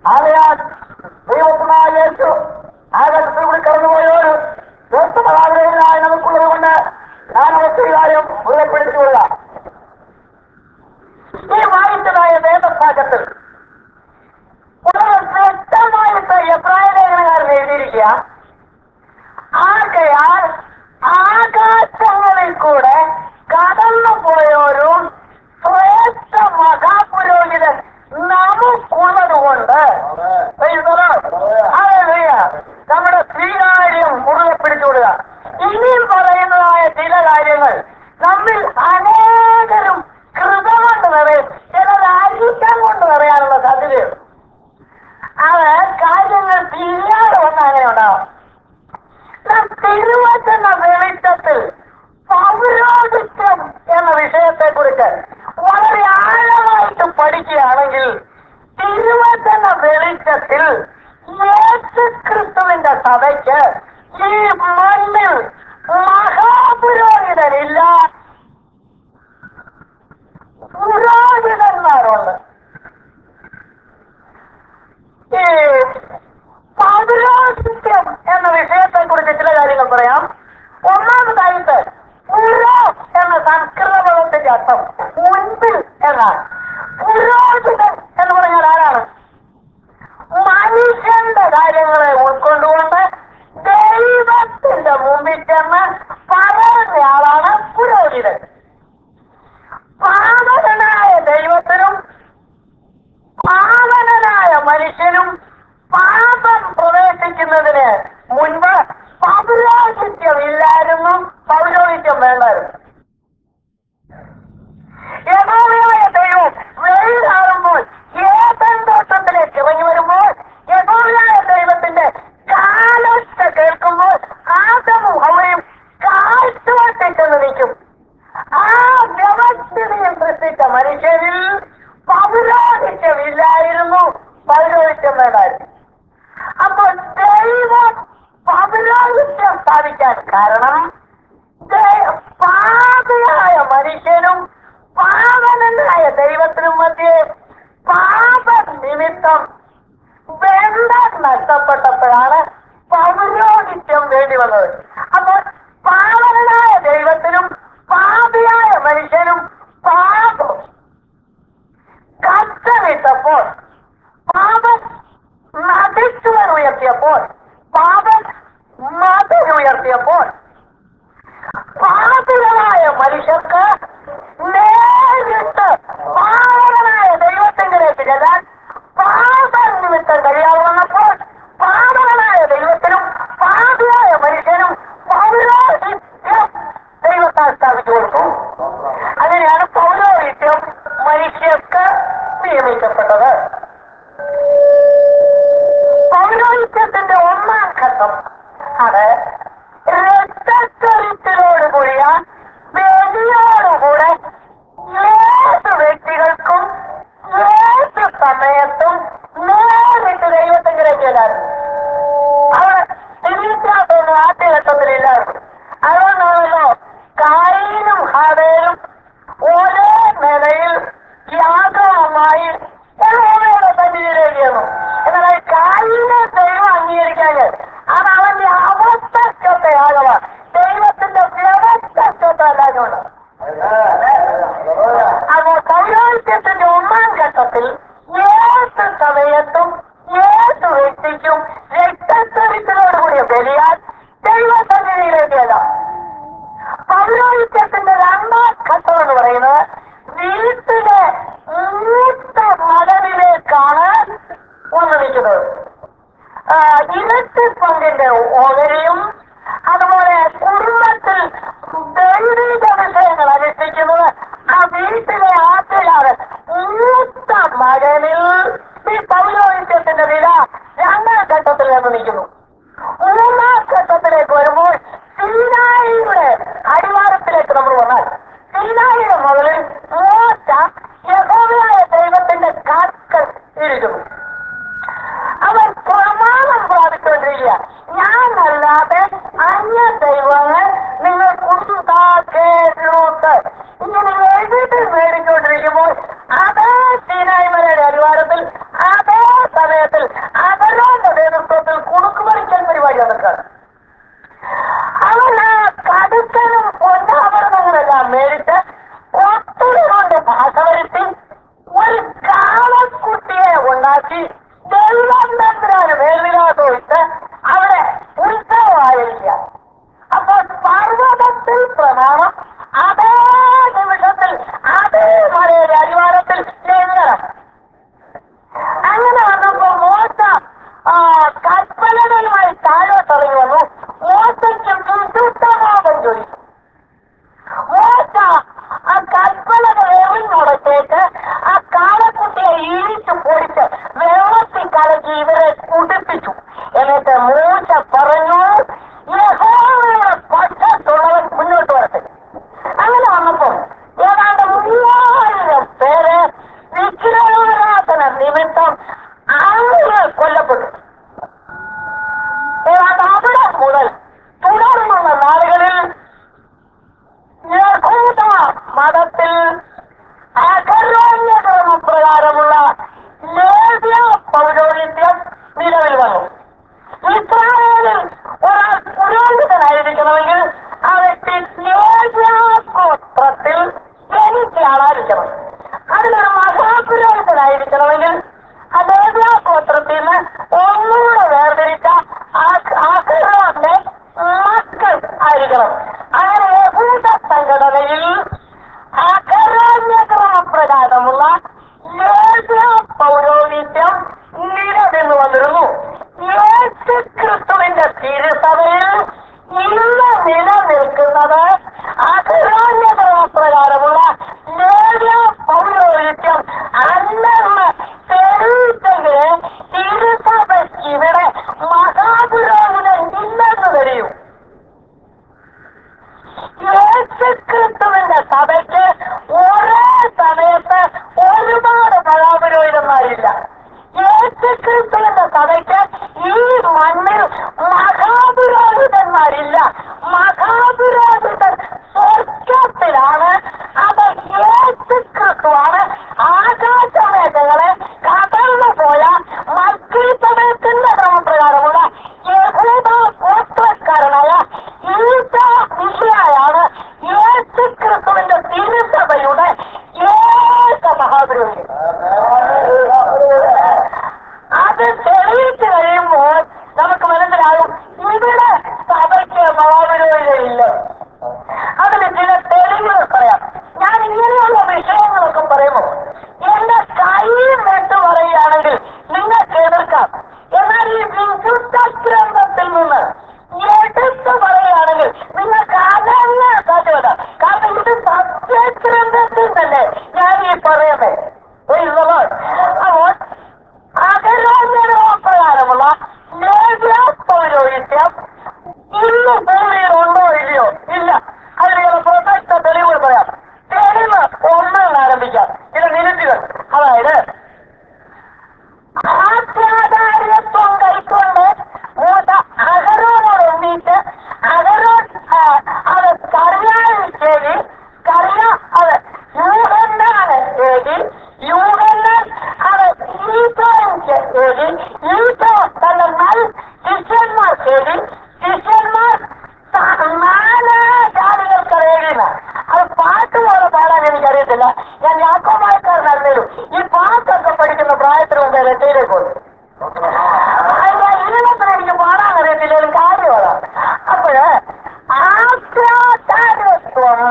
ആകയാൽ ദൈവത്തിനായ യേശു ആകാശത്തിൽ കൂടി കടന്നുപോയവർ വ്യക്തമാഗ്രഹങ്ങളായ നമുക്കുള്ളത് കൊണ്ട് ഞാൻ ഒത്തിരി കാര്യം മുതൽപ്പെടുത്തിക്കൊള്ളുക ഈ വായിച്ചതായ വേദഭാഗത്തിൽ വളരെ വ്യക്തമായിട്ട് എബ്രായ ലേഖനകാരൻ എഴുതിയിരിക്കുക ആകയാൽ ആകാശങ്ങളിൽ കൂടെ കടന്നു പോയോരും ശ്രേഷ്ഠ മഹാപുരോഹിതൻ നമുക്കുള്ളത് കൊണ്ട് നമ്മുടെ സ്വീകാര്യം മുറുകെ പിടിച്ചുകൊടുക ഇനിയും പറയുന്നതായ ചില കാര്യങ്ങൾ നമ്മിൽ അനേകരും കൃപ കൊണ്ട് നിറയും ചിലത് അരിക്കം കൊണ്ട് നിറയാനുള്ള സാധ്യതയുണ്ട് അത് കാര്യങ്ങൾ തിരിയാതെ വന്ന് അങ്ങനെ ഉണ്ടാവും നാം തിരുവചന വെളിച്ചത്തിൽ പൗരോഹിത്യം എന്ന വിഷയത്തെ കുറിച്ച് വളരെ ആഴമായിട്ട് പഠിക്കുകയാണെങ്കിൽ തിരുവചന വെളിച്ചത്തിൽ യേശു ക്രിസ്തുവിന്റെ സഭയ്ക്ക് ഈ മണ്ണിൽ മഹാപുരോഹിതനില്ല പുരോഹിതന്മാരുണ്ട് ഈ പൗരോഹിത്യം എന്ന വിഷയത്തെ കുറിച്ച് ചില കാര്യങ്ങൾ പറയാം ഒന്നാമതായിട്ട് പുരോ എന്ന സംസ്കൃത പദത്തിന്റെ അർത്ഥം മുൻപിൽ എന്നാണ് പുരോഹിതൻ എന്ന് പറഞ്ഞാൽ ആരാണ് മനുഷ്യന്റെ കാര്യങ്ങളെ ഉൾക്കൊണ്ടുകൊണ്ട് ദൈവത്തിന്റെ മുമ്പിൽ ചെന്ന് പറയുന്നയാളാണ് പുരോഹിതൻ പാവനായ ദൈവത്തിനും പാവനായ മനുഷ്യനും പാപം പ്രവേശിക്കുന്നതിന് മുൻപ് പൗരോഹിത്യം ഇല്ലായിരുന്നു പൗരോഹിത്യം വേണ്ടായിരുന്നു യഹോവയായ ദൈവം വെയിലാറുമ്പോൾ ഏതൻ തോട്ടത്തിലേക്ക് ഇറങ്ങി വരുമ്പോൾ യഹോവയായ ദൈവത്തിന്റെ കാലൊച്ച കേൾക്കുമ്പോൾ ആദമും അവയും കാഴ്ചവട്ടിച്ചെന്ന് നിൽക്കും ആ വ്യവസ്ഥിതിയും സൃഷ്ടിച്ച മനുഷ്യരിൽ പൗരോഹിത്യമില്ലായിരുന്നു പൗരോഹിത്യം വേണ്ടായിരുന്നു അപ്പോൾ ദൈവം പൗരോഹിത്യം സ്ഥാപിക്കാൻ കാരണം ദൈ- പാപിയായ മനുഷ്യനും പാവനായ ദൈവത്തിനും മധ്യേ പാപ നിമിത്തം ബന്ധം നഷ്ടപ്പെട്ടപ്പോഴാണ് പൗരോഹിത്യം വേണ്ടി വന്നത് അപ്പോൾ പാവനായ ദൈവത്തിനും പാപിയായ മനുഷ്യനും പാപം കത്തവിട്ടപ്പോൾ പാപം നദിച്ചുവൻ ഉയർത്തിയപ്പോൾ പാപം മതിലുയർത്തിയപ്പോൾ പാപികളായ മനുഷ്യർക്ക് നേരിട്ട് പാവനായ ദൈവത്തിങ്കിലേക്ക് ചെല്ലാൻ പാപ നിമിത്തം കഴിയാതെ വന്നപ്പോൾ പാവനായ ദൈവത്തിനും പാപിയായ മനുഷ്യനും പൗരോഹിത്യം ദൈവത്താൽ സ്ഥാപിച്ചു കൊടുത്തു അങ്ങനെയാണ് പൗരോഹിത്യം മനുഷ്യർക്ക് നിയമിക്കപ്പെട്ടത് പൗരോഹിത്യത്തിന്റെ ഒന്നാം ഘട്ടം അത് രക്തച്ചൊരിച്ചിലോടുകൂടിയ ബലിയോടുകൂടെ ഏത് വ്യക്തികൾക്കും ഏത് സമയത്തും നേരിട്ട് ദൈവത്തിലേക്ക് ചെല്ലാറുണ്ട് അവിടെ തിരിച്ചാത്തൊന്നും ആദ്യഘട്ടത്തിലില്ലായിരുന്നു അതുകൊണ്ടാണല്ലോ കായിനും ഹാവേലും ഒരേ നിലയിൽ യാഗവുമായി യഹോവയുടെ സന്നിധിയിലേക്ക് ചെന്നു എന്നാൽ കായിനെ ദൈവം അംഗീകരിക്കാന് അത് അവന്റെ അവസ്ഥക്കത്തെ യാഗമാണ് ദൈവത്തിന്റെ വ്യവസ്ഥക്കത്തെ അല്ലാഞ്ഞുകൊണ്ട് അപ്പോൾ പൗരോഹിത്യത്തിന്റെ ഒന്നാം ഘട്ടത്തിൽ ഏത് സമയത്തും ഏത് വ്യക്തിക്കും രക്തച്ചരിത്രത്തോടുകൂടിയ ബലിയാൽ ദൈവസന്നിധിയിലേക്ക് ചെല്ലാം പൗരോഹിത്യത്തിന്റെ രണ്ടാം ഘട്ടം എന്ന് പറയുന്നത് വീട്ടിലെ മൂത്ത മകനിലേക്കാണ് വന്നിരിക്കുന്നത് ആ, ഇരട്ടി പങ്കിന്റെ ഓഹരിയും അതുപോലെ കുടുംബത്തിൽ ദൈവിക വിഷയങ്ങൾ അനുഷ്ഠിക്കുന്നത് ആ വീട്ടിലെ ആദ്യകാലം മൂത്ത മകനിൽ ഈ പൗരോഹിത്യത്തിന്റെ വില രണ്ടാം ഘട്ടത്തിൽ വന്ന് നിൽക്കുന്നു മൂന്നാം ഘട്ടത്തിലേക്ക് വരുമ്പോൾ സീനായിയുടെ അടിവാരത്തിലേക്ക് നമ്മൾ വന്നാൽ സീനായിയുടെ മുകളിൽ മോശ യഹോവയായ ദൈവത്തിന്റെ കാക്കൽ ഇരിക്കുന്നു അവൻ പ്രമാണം പ്രാപിച്ചുകൊണ്ടിരിക്കുക ഞാനല്ലാതെ ഉണ്ടാക്കി ദൈവം തന്ത്രാന് മേൽവിലാസമിട്ട് അവിടെ ഉത്സവമായിരിക്കുക അപ്പോൾ പർവ്വതത്തിൽ പ്രണാമം അതേ നിമിഷത്തിൽ അതേ മലയുടെ അടിവാരത്തിൽ ലംഘനം അങ്ങനെ വന്നപ്പോ മോശ ആ, കൽപ്പനകളുമായി താഴോട്ടിറങ്ങി വന്നു മോശയ്ക്ക് വിശുദ്ധമാപം ചോദിച്ചു മോശ ആ കൽപ്പനകൾ എറിഞ്ഞുടത്തേക്ക് ആ കാലക്കുട്ടിയെ ഇടിച്ചു പൊടിച്ച് വെള്ളത്തിൽ കലക്കി ഇവരെ കുടിപ്പിച്ചു എന്നിട്ട് മൂശ പറഞ്ഞു യഹോവയുടെ പക്ഷത്തുള്ളവൻ മുന്നോട്ട് വരട്ടെ അങ്ങനെ വന്നപ്പോ ഏതാണ്ട് മൂവായിരം പേര് വിഗ്രഹാരാധന നിമിത്തം ആളുകൾ കൊല്ലപ്പെട്ടു ഏതാണ്ട് അവിടെ മുതൽ തുടർന്നുള്ള നാളുകളിൽ യഹൂദ മതത്തിൽ അകരോണ്യക്രമപ്രകാരമുള്ള ലേവ്യ പൗരോഹിത്യം നിലവിൽ വന്നു ഇസ്രായേലിൽ ഒരാൾ പുരോഹിതനായിരിക്കണമെങ്കിൽ ആ വ്യക്തി ലേവ്യാഗോത്രത്തിൽ ജനിച്ച ആളായിരിക്കണം അതിലൊരു മഹാപുരോഹിതനായിരിക്കണമെങ്കിൽ ആ ലേവ്യാഗോത്രത്തിൽ നിന്ന് ഒന്നുകൂടെ വേർതിരിച്ച ആഗ്രഹന്റെ മക്കൾ ആയിരിക്കണം അങ്ങനെ യഹൂദ സംഘടനയിൽ അകരാജ്യക്രമപ്രകാരമുള്ള ലേവ്യ പൗരോഹിത്യം നിലവിൽ വന്നിരുന്നു യേശു ക്രിസ്തുവിന്റെ തിരുസഭയിൽ ഇന്ന് നിലനിൽക്കുന്നത് അകരാജ്യക്രമപ്രകാരമുള്ള ലേവ്യ പൗരോഹിത്യം അല്ലെന്ന് തെളിയിച്ചെങ്കിൽ തിരുസഭയ്ക്ക് ഇവിടെ മഹാപുരോഹിതൻ ഇല്ലെന്ന് തെളിയും യേശുക്രിസ്തുവിന്റെ സഭയ്ക്ക് ഒരേ സമയത്ത് ഒരുപാട് മഹാപുരോഹിതന്മാരില്ല യേശുക്രിസ്തുവിന്റെ സഭയ്ക്ക് ഈ മണ്ണിൽ മഹാപുരോഹിതന്മാരില്ല മഹാപുരോഹിതൻ സ്വർഗത്തിലാണ് അത് യേശുക്രിസ്തുവാണ് ആകാശമേഖകളെ കടന്നു പോയ മറ്റു സമയത്തിന്റെ ക്രമപ്രകാരമുള്ള യഹൂദ ഗോത്രക്കാരനായ ഈസ മിശിഹായാണ് യേശു ക്രിസ്തുവിന്റെ തിരുസഭയുടെ ഏക മഹാപുരോഹിതൻ അത് തെളിയിച്ചു കഴിയുമ്പോൾ നമുക്ക് മനസ്സിലാകും ഇവിടെ സഭയ്ക്ക് മഹാപുരോഹിതനില്ല അതിന് ചില തെളിവുകൾ പറയാം ഞാൻ ഇങ്ങനെയുള്ള വിഷയങ്ങളൊക്കെ പറയുമ്പോൾ എന്റെ കൈയും വെട്ട് പറയുകയാണെങ്കിൽ നിങ്ങൾക്ക് എതിർക്കാം എന്നാൽ ഈ വിശുദ്ധ ഗ്രന്ഥത്തിൽ നിന്ന് എടുത്തു പറയുകയാണെങ്കിൽ നിങ്ങൾക്ക് അതന്നെ സാധ്യത കാരണം ഇത് സത്യഗ്രന്ഥത്തിൽ തന്നെ ഞാൻ ഈ പറയുന്നത് Praise the Lord. അപ്പോൾ അകരാജ്യപ്രകാരമുള്ള ലേവ്യ പൗരോഹിത്യം ഇന്ന് ഭൂമിയിൽ ഉണ്ടോ ഇല്ലയോ ഇല്ല അതിന് ചില പ്രസക്ത തെളിവുകൾ പറയാം തെളിവ് ഒന്നാണ് ആരംഭിക്കാം ചില മിനിറ്റുകൾ അതായത് ആത്മാകാര്യത്വം കൈക്കൊണ്ട് മൂത്ത അകരോനോട് ഒന്നിച്ച് അകരോൻ ആ, അത് കറിയായി ചെയ്തി കറിയ അത് യൂഹന്നാണ് ചെയ്തി യൂഹന്നാൻ അത് ഈശോയും ചെയ്തി ഈശോ തന്റെ നൽ ശിഷ്യന്മാർ ചെയ്തി ശിഷ്യന്മാർ ത- നാല് ജാതികൾക്ക് അറിയുന്ന അത് പാട്ട് പോലെ പാടാൻ എനിക്കറിയത്തില്ല ഞാൻ യാക്കോമായക്കാരനായിരുന്നേലും ഈ പാട്ടൊക്കെ പഠിക്കുന്ന പ്രായത്തിന് മുമ്പേ രക്ഷയിലേക്ക് വന്നു അതിന്റെ ഈണത്തിന് എനിക്ക് പാടാൻ അറിയത്തില്ല ഒരു കാര്യമാണ് അപ്പോഴ് ആശ്രാചാര്യത്വം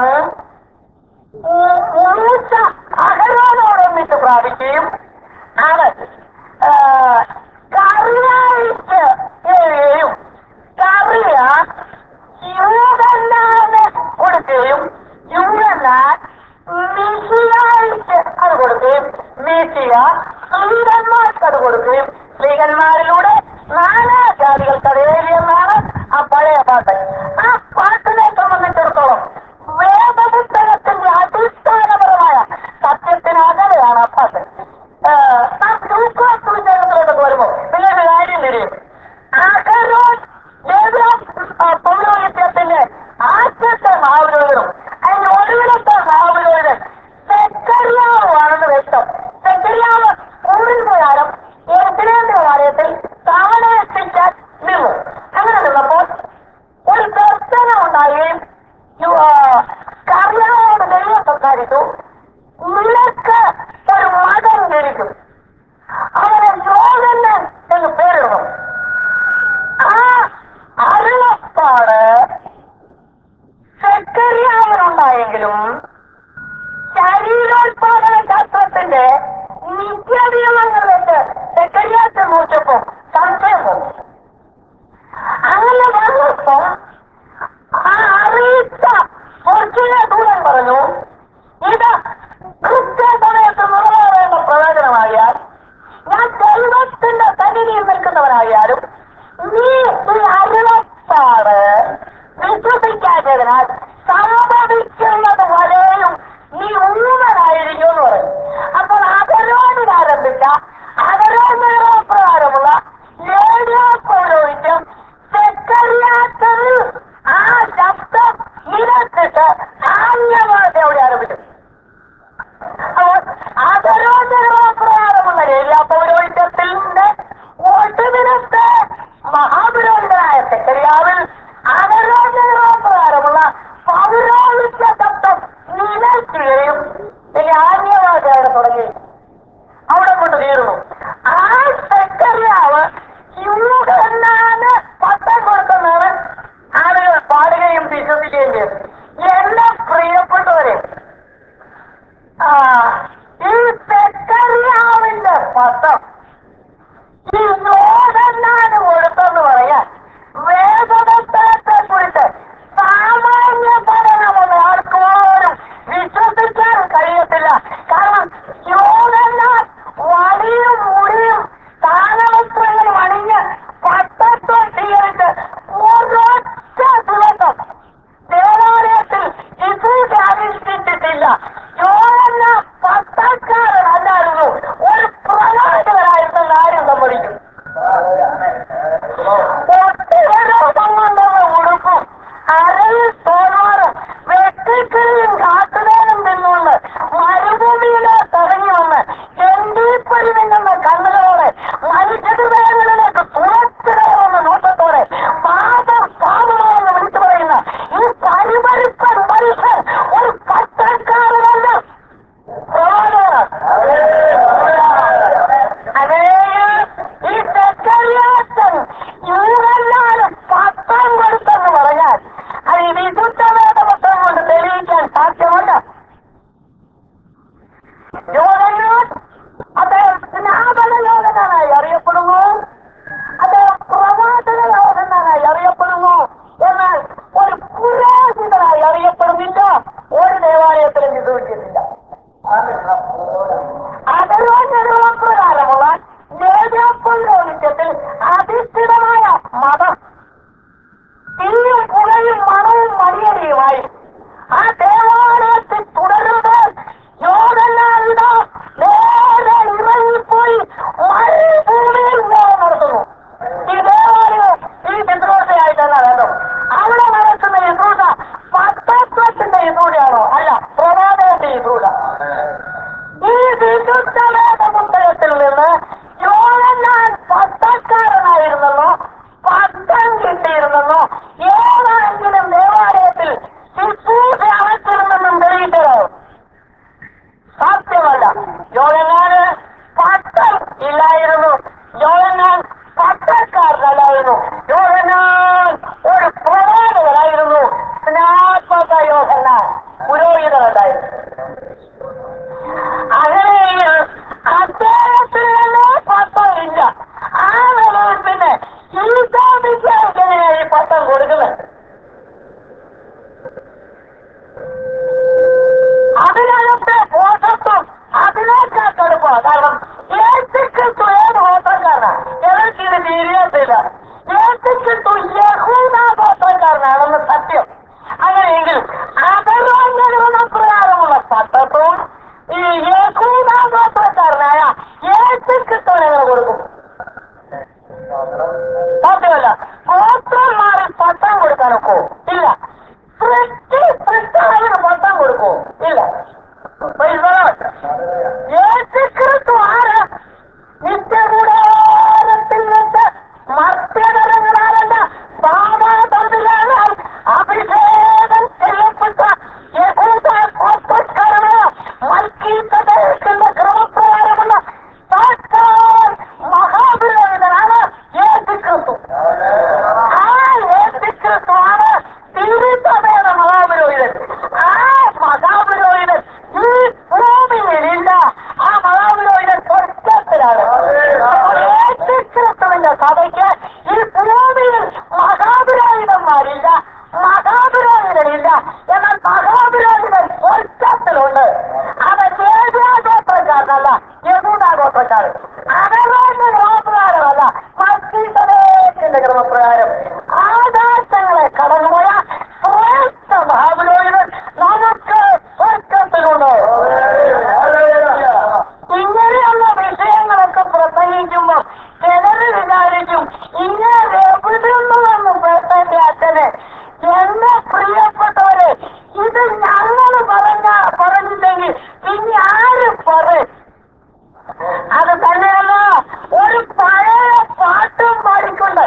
മൂച്ച അകരോനോടൊന്നിച്ച് പ്രാപിക്കുകയും അത് ആ, കറിയായിട്ട് ഏഴുകയും കറിയ യൂതന്നാന് കൊടുക്കുകയും യൂതന്നാൻ മിശിയായിട്ട് അത് കൊടുക്കുകയും മിശിയ സ്ത്രീകന്മാർക്ക് അത് കൊടുക്കുകയും സ്ത്രീകന്മാരിലൂടെ നാനാ ജാതികൾക്ക് അത് ഏരിയെന്നാണ് ആ പഴയ പാട്ട് ആ പാട്ടിനെ സംബന്ധിച്ചിടത്തോളം വേദപുസ്തകത്തിന്റെ അടിസ്ഥാനപരമായ സത്യത്തിന് അകലെയാണ് ആ പാട്ട് ഏഹ്, നാം ലൂക്കോസ് സുവിശേഷത്തിലോട്ടൊക്കെ വരുമ്പോ നിങ്ങൾക്ക് കാര്യം തിരിയും അകരോൻ ലേവ്യ പൗരോഹിത്യത്തിന്റെ ആദ്യത്തെ മഹാപുരോഹിതനും അതിന്റെ ഒടുവിലത്തെ മഹാപുരോഹിതൻ സെക്കരിയാവാണെന്ന് വ്യക്തം സെക്കരിയാവ് ഊരിൽ പ്രകാരം ഉത്തരേന്ത്യവാലയത്തിൽ താമരസിക്കാൻ നിന്നു അങ്ങനെ നിന്നപ്പോൾ ഒരു ദർശനം ഉണ്ടാകുകയും യു- ആ, കർയാവോട് ദൈവം സംസാരിച്ചു നിനക്ക് ഒരു മകൻ ജനിക്കും അവനെ പട്ടം ഈ യോഹന്നാന് കൊടുത്തെന്ന് പറയാൻ വേദപുസ്തകത്തെ കുറിച്ച് സാമാന്യ പഠനമൊന്നും ആർക്കോരും വിശ്വസിക്കാൻ കഴിയത്തില്ല കാരണം യോഹന്നാൻ വടിയും മുടിയും സ്ഥാനവസ്ത്രങ്ങളും അണിഞ്ഞ് പട്ടത്വം സ്വീകരിച്ച് ഒരൊറ്റ ദിവസം ദേവാലയത്തിൽ ശുശ്രൂഷ അനുഷ്ഠിച്ചിട്ടില്ല യോഹന്ന പട്ടക്കാരനല്ലായിരുന്നു ഒരു പ്രവാചകനായിരുന്നു ആരും സമ്മതിക്കും ഒട്ടുകൊണ്ടൊന്ന് ഉടുക്കും അരയിൽ തോന്നാറ് വെട്ടിക്കിളിയും കാട്ടുതേനും തിന്നുകൊണ്ട് മരുഭൂമിയിലെ തിറങ്ങി വന്ന് ചെണ്ടീപ്പരി നിന്നുന്ന കണ്ണുകളോടെ മനുഷ്യഹൃദയങ്ങളിലേക്ക് തുറച്ചിടയെന്ന നോട്ടത്തോടെ പാപം പാപമാണെന്ന് വിളിച്ചു പറയുന്ന ഈ പരിപരിപ്പൻ മനുഷ്യൻ ഒരു പത്രക്കാരനല്ല അനേകം ഈ തെക്കറിയാത്തൻ ഇവരെല്ലാരും പത്രം കൊടുത്തെന്ന് പറഞ്ഞാൽ അത് ഈ വിശുദ്ധ വേദപുസ്തകം കൊണ്ട് തെളിയിക്കാൻ സാധ്യമല്ല യോഹന്നാൻ അദ്ദേഹം സ്നാപന യോഹനായി അറിയപ്പെടുന്നു അദ്ദേഹം പ്രവാചക യോഹനായി അറിയപ്പെടുന്നു എന്നാൽ ഒരു പുരോഹിതനായി അറിയപ്പെടുന്നില്ല ഒരു ദേവാലയത്തിലും വിശ്വസിക്കുന്നില്ല പ്രകാരമുള്ള നേതാപ്പുരോഹിത്യത്തിൽ അധിഷ്ഠിതമായ മതം തീയും പുകയും മണവും മണിയടിയുമായി ആ ദേവാലയത്തിൽ തുടരുന്നത് യോഗനാഥ നേരെ ഇറങ്ങിപ്പോയി മരുഭൂമിയിൽ യോഗം നടത്തുന്നു ഈ ദേവാലയം ഈ ശുശ്രൂഷയായിട്ടല്ല വേണ്ടത് അവിടെ നടത്തുന്ന ശുശ്രൂഷ പത്തത്വത്തിന്റെ ശുശ്രൂഷയാണോ അല്ല പ്രവാചകന്റെ ശുശ്രൂഷ ഈ വിശുദ്ധ വേദപുസ്തകത്തിൽ നിന്ന് യോഹന്നാൻ പത്തക്കാരനായിരുന്നെന്നോ പത്തം കിട്ടിയിരുന്നെന്നോ ഏതെങ്കിലും ദേവാലയത്തിൽ ശുശ്രൂഷ അടച്ചിരുന്നെന്നും തെളിയിച്ചതോ സാധ്യമല്ല യോഹന്നാന് പട്ടം ഇല്ലായിരുന്നു യോഹന്നാൻ പട്ടക്കാരനല്ലായിരുന്നു യോഹന്നാൻ ഒരു പ്രവാചകനായിരുന്നു സ്നാപക യോഹന്നാൻ പുരോഹിതനല്ലായിരുന്നു അങ്ങനെയെങ്കിൽ അദ്ദേഹത്തിൽ തന്നെ പട്ടം ഇല്ല ആ നിലയിൽ പിന്നെ ഈശോമിക്കാർക്കെങ്ങനെയാണ് ഈ പട്ടം കൊടുക്കുന്നത് അതിനകത്തെ പോഷത്വം അതിനേക്കാൾ കടുപ്പാണ് കാരണം യേശുക്രിസ്തു ഏത് ഗോത്രക്കാരനാ എനിക്ക് ഇത് തിരിയത്തില്ല യേശുക്രിസ്തു യഹൂദ ഗോത്രക്കാരനാണെന്ന് സത്യം അങ്ങനെയെങ്കിൽ അതരോഗ്യ പ്രകാരമുള്ള പട്ടത്വം ഈ യഹൂദ ഗോത്രക്കാരനായ യേശുക്രിസ്തുവിനെ എങ്ങനെ കൊടുക്കും സാധ്യമല്ല ഗോത്രം മാറി പട്ടം കൊടുക്കാനൊക്കോ ഇല്ല സൃഷ്ടി സൃഷ്ടാവിന് പട്ടം കൊടുക്കോ ഇല്ല Praise the Lord. യേശുക്രിസ്തു ആര് നിത്യകൂടാരത്തിൽ വെച്ച് മർത്യതരങ്ങളാലല്ല ബാബാതന്ത്രിയാൽ അഭിഷേകം ചെയ്യപ്പെട്ട യഹൂദ ഗോത്രക്കാരനായ മൽക്കീസദേക്കിന്റെ ക്രമപ്രകാരമുള്ള സാക്ഷാൽ മഹാപുരോഹിതനാണ് യേശുക്രിസ്തു ആ യേശുക്രിസ്തുവാണ് തിരുസഭയുടെ മഹാപുരോഹിതൻ ആ മഹാപുരോഹിതൻ ഈ ഭൂമിയിലില്ല ആ മഹാപുരോഹിതൻ സ്വർഗത്തിലാണ് അപ്പോൾ യേശുക്രിസ്തുവിന്റെ സഭയ്ക്ക് ഈ ഭൂമിയിൽ മഹാപുരോഹിതന്മാരില്ല മഹാപുരോഹിതനില്ല എന്നാൽ മഹാപുരോഹിതൻ സ്വർഗത്തിലുണ്ട് അത് ഗോത്രക്കാരനല്ല യഹൂദാഗോത്രക്കാരൻ അവരുടെ ക്രമപ്രകാരമല്ല മസ്തിസദേക്കിന്റെ ക്രമപ്രകാരം ആകാശങ്ങളെ കടന്നുപോയ ശ്രേഷ്ഠ മഹാപുരോഹിതൻ നമുക്ക് സ്വർഗത്തിലുണ്ട് ഇങ്ങനെയുള്ള വിഷയങ്ങളൊക്കെ പ്രസംഗിക്കുമ്പോൾ ചിലര് വിചാരിക്കും ഇങ്ങനെ എവിടുന്നുവെന്ന് പേട്ടന്റെ അച്ഛനെ എന്റെ പ്രിയപ്പെട്ടവരെ ഇത് ഞങ്ങൾ പറഞ്ഞ പറഞ്ഞില്ലെങ്കിൽ ഇനി ആര് പറയും അത് തന്നെയല്ല ഒരു പഴയ പാട്ടും പാടിക്കൊണ്ട്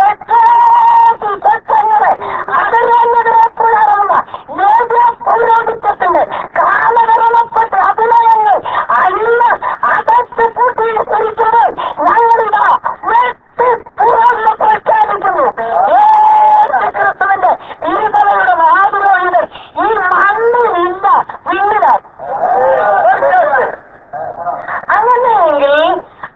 ലക്ഷങ്ങളെ അതിനെതിരെപ്പുള്ള പൗരോഹിത്യത്തിന്റെ കാലകരണപ്പെട്ട അഭിനയങ്ങൾ അല്ല അടച്ചു പൂട്ടിയിരിക്കുന്നത് ഞങ്ങളിതാ വെട്ടി തുറന്ന് പ്രഖ്യാപിക്കുന്നു ക്രിസ്തുവിന്റെ ഈ തലയുടെ മഹാപുരോഹിതൻ ഈ മണ്ണിലില്ല പിന്നിലാണ് അങ്ങനെയെങ്കിൽ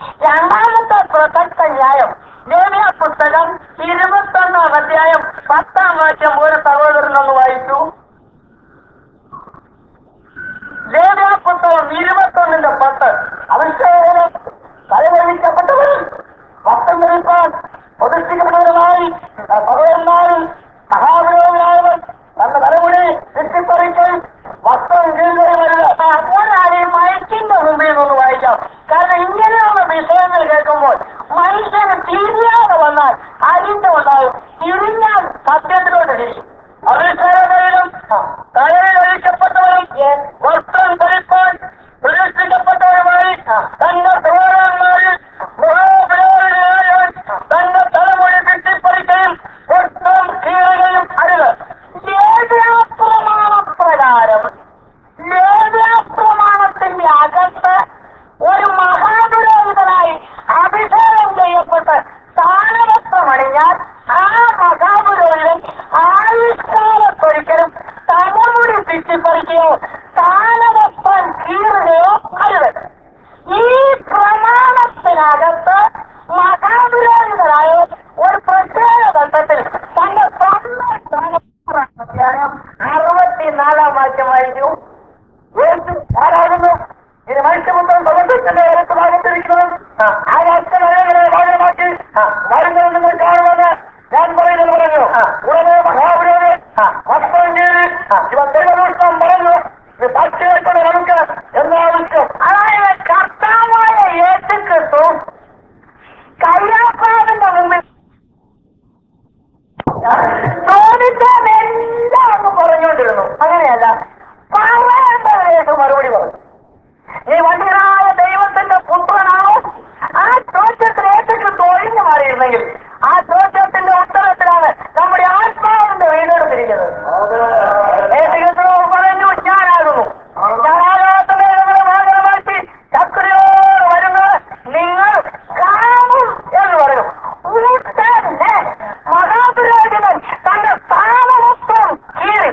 രണ്ടാമത്തെ പ്രസക്ത ന്യായം ലേവ്യ പുസ്തകം ഇരുപത്തൊന്നാം അധ്യായം പത്താം വാക്യം ഒരു സഹോദരനൊന്ന് വായിച്ചു ലേവ്യ പുസ്തകം ഇരുപത്തൊന്നിന്റെ പത്ത് അഭിഷേകം കലവഴിക്കപ്പെട്ടവരും വസ്ത്രം ധരിപ്പാൻ പ്രതിഷ്ഠിക്കപ്പെട്ടവരുമായി സഹോദരന്മാരും മഹാപുരോഗനായവർ തന്റെ തലമുടി ചുറ്റിപ്പറിക്കൽ വസ്ത്രം കീഴുകയും വരിക ഒരാളെ മയക്കിന്റെ മുമ്പിൽ നിന്ന് വായിക്കാം കാരണം ഇങ്ങനെയുള്ള വിഷയങ്ങൾ കേൾക്കുമ്പോൾ മനുഷ്യന് തിരിയാതെ വന്നാൽ അരിന്റെ ഉണ്ടാവും തിരിഞ്ഞാൽ സത്യത്തിലോട്ട് തിരിയും അഭിഷേകയിലും തലയിൽ ഒഴിക്കപ്പെട്ടവരും വസ്ത്രം ധരിപ്പാൻ പ്രതിഷ്ഠിക്കപ്പെട്ടവരുമായി തന്റെ സഹോദരന്മാരിൽ മഹാപുരോഗനായവൻ തന്റെ തലമുടി ചുറ്റിപ്പറിക്കയും വസ്ത്രം കീഴുകയും അരുത് പ്രകാരം പ്രമാണത്തിന്റെ അകത്ത് ഒരു മഹാപുരോഹിതനായി അഭിഷേകം ചെയ്യപ്പെട്ട് സ്ഥാനവസ്ത്രമണിഞ്ഞാൽ ആ മഹാപുരോഹിതൻ ആയുഷ്കാലത്തൊരിക്കലും തലമുടി ചുറ്റിപ്പറിക്കുകയോ സ്ഥാനവസ്ത്രം കീറുകയോ അരുത് ഈ പ്രമാണത്തിനകത്ത് മഹാപുരോഹിതനായ ഒരു പ്രത്യേക ഘട്ടത്തിൽ തന്റെ സ്വന്തം സ്ഥാനം അറുപത്തിനാലാം വാക്യം വായിച്ചു യേശു ആരാകുന്നു ഇത് മനുഷ്യപുത്രൻ സമർപ്പിച്ചന്റെ ഇടത്ത് ഭാഗത്തിരിക്കുന്നത് ആകാശങ്ങളെ ഭാഗമാക്കി വരുന്നത് നിങ്ങൾ കാണുമെന്ന് ഞാൻ പറയുന്നത് പറഞ്ഞു ഉടനെ മഹാപുരോഹിതൻ വസ്ത്രം കീഴി ഇവൻ ദൈവദൂഷണം പറഞ്ഞു ഇത് സാക്ഷിയായിക്കൊണ്ട് നമുക്ക് എന്നാവശ്യം അതായത് കർത്താവായ യേശു ക്രിസ്തു കയ്യാപ്പാവിന്റെ മുമ്പിൽ ചോദിച്ചാൽ എല്ലാം അങ്ങ് പറഞ്ഞുകൊണ്ടിരുന്നു അങ്ങനെയല്ല പറയേണ്ടവരേക്ക് മറുപടി പറഞ്ഞു ഈ വണ്ടിയനായ ദൈവത്തിന്റെ പുത്രനാണോ ആ ചോദ്യത്തിന് ഏറ്റവും തൊഴിഞ്ഞു മാറിയിരുന്നെങ്കിൽ ആ ചോദ്യത്തിന്റെ ഉത്തരത്തിലാണ് നമ്മുടെ ആത്മാവിന്റെ വീടെടുത്തിരിക്കുന്നത് യേശുക്രിസ്തു പറഞ്ഞു ഞാനാകുന്നു ഞാനാകാത്തവരെ നിങ്ങളെ വാഹനമാക്കി ശത്രുയോട് വരുന്നത് നിങ്ങൾ കാണും എന്ന് പറഞ്ഞു ഉടനെ മഹാപുരോഹിതൻ തന്റെ സ്ഥാനമൊത്തം കീറി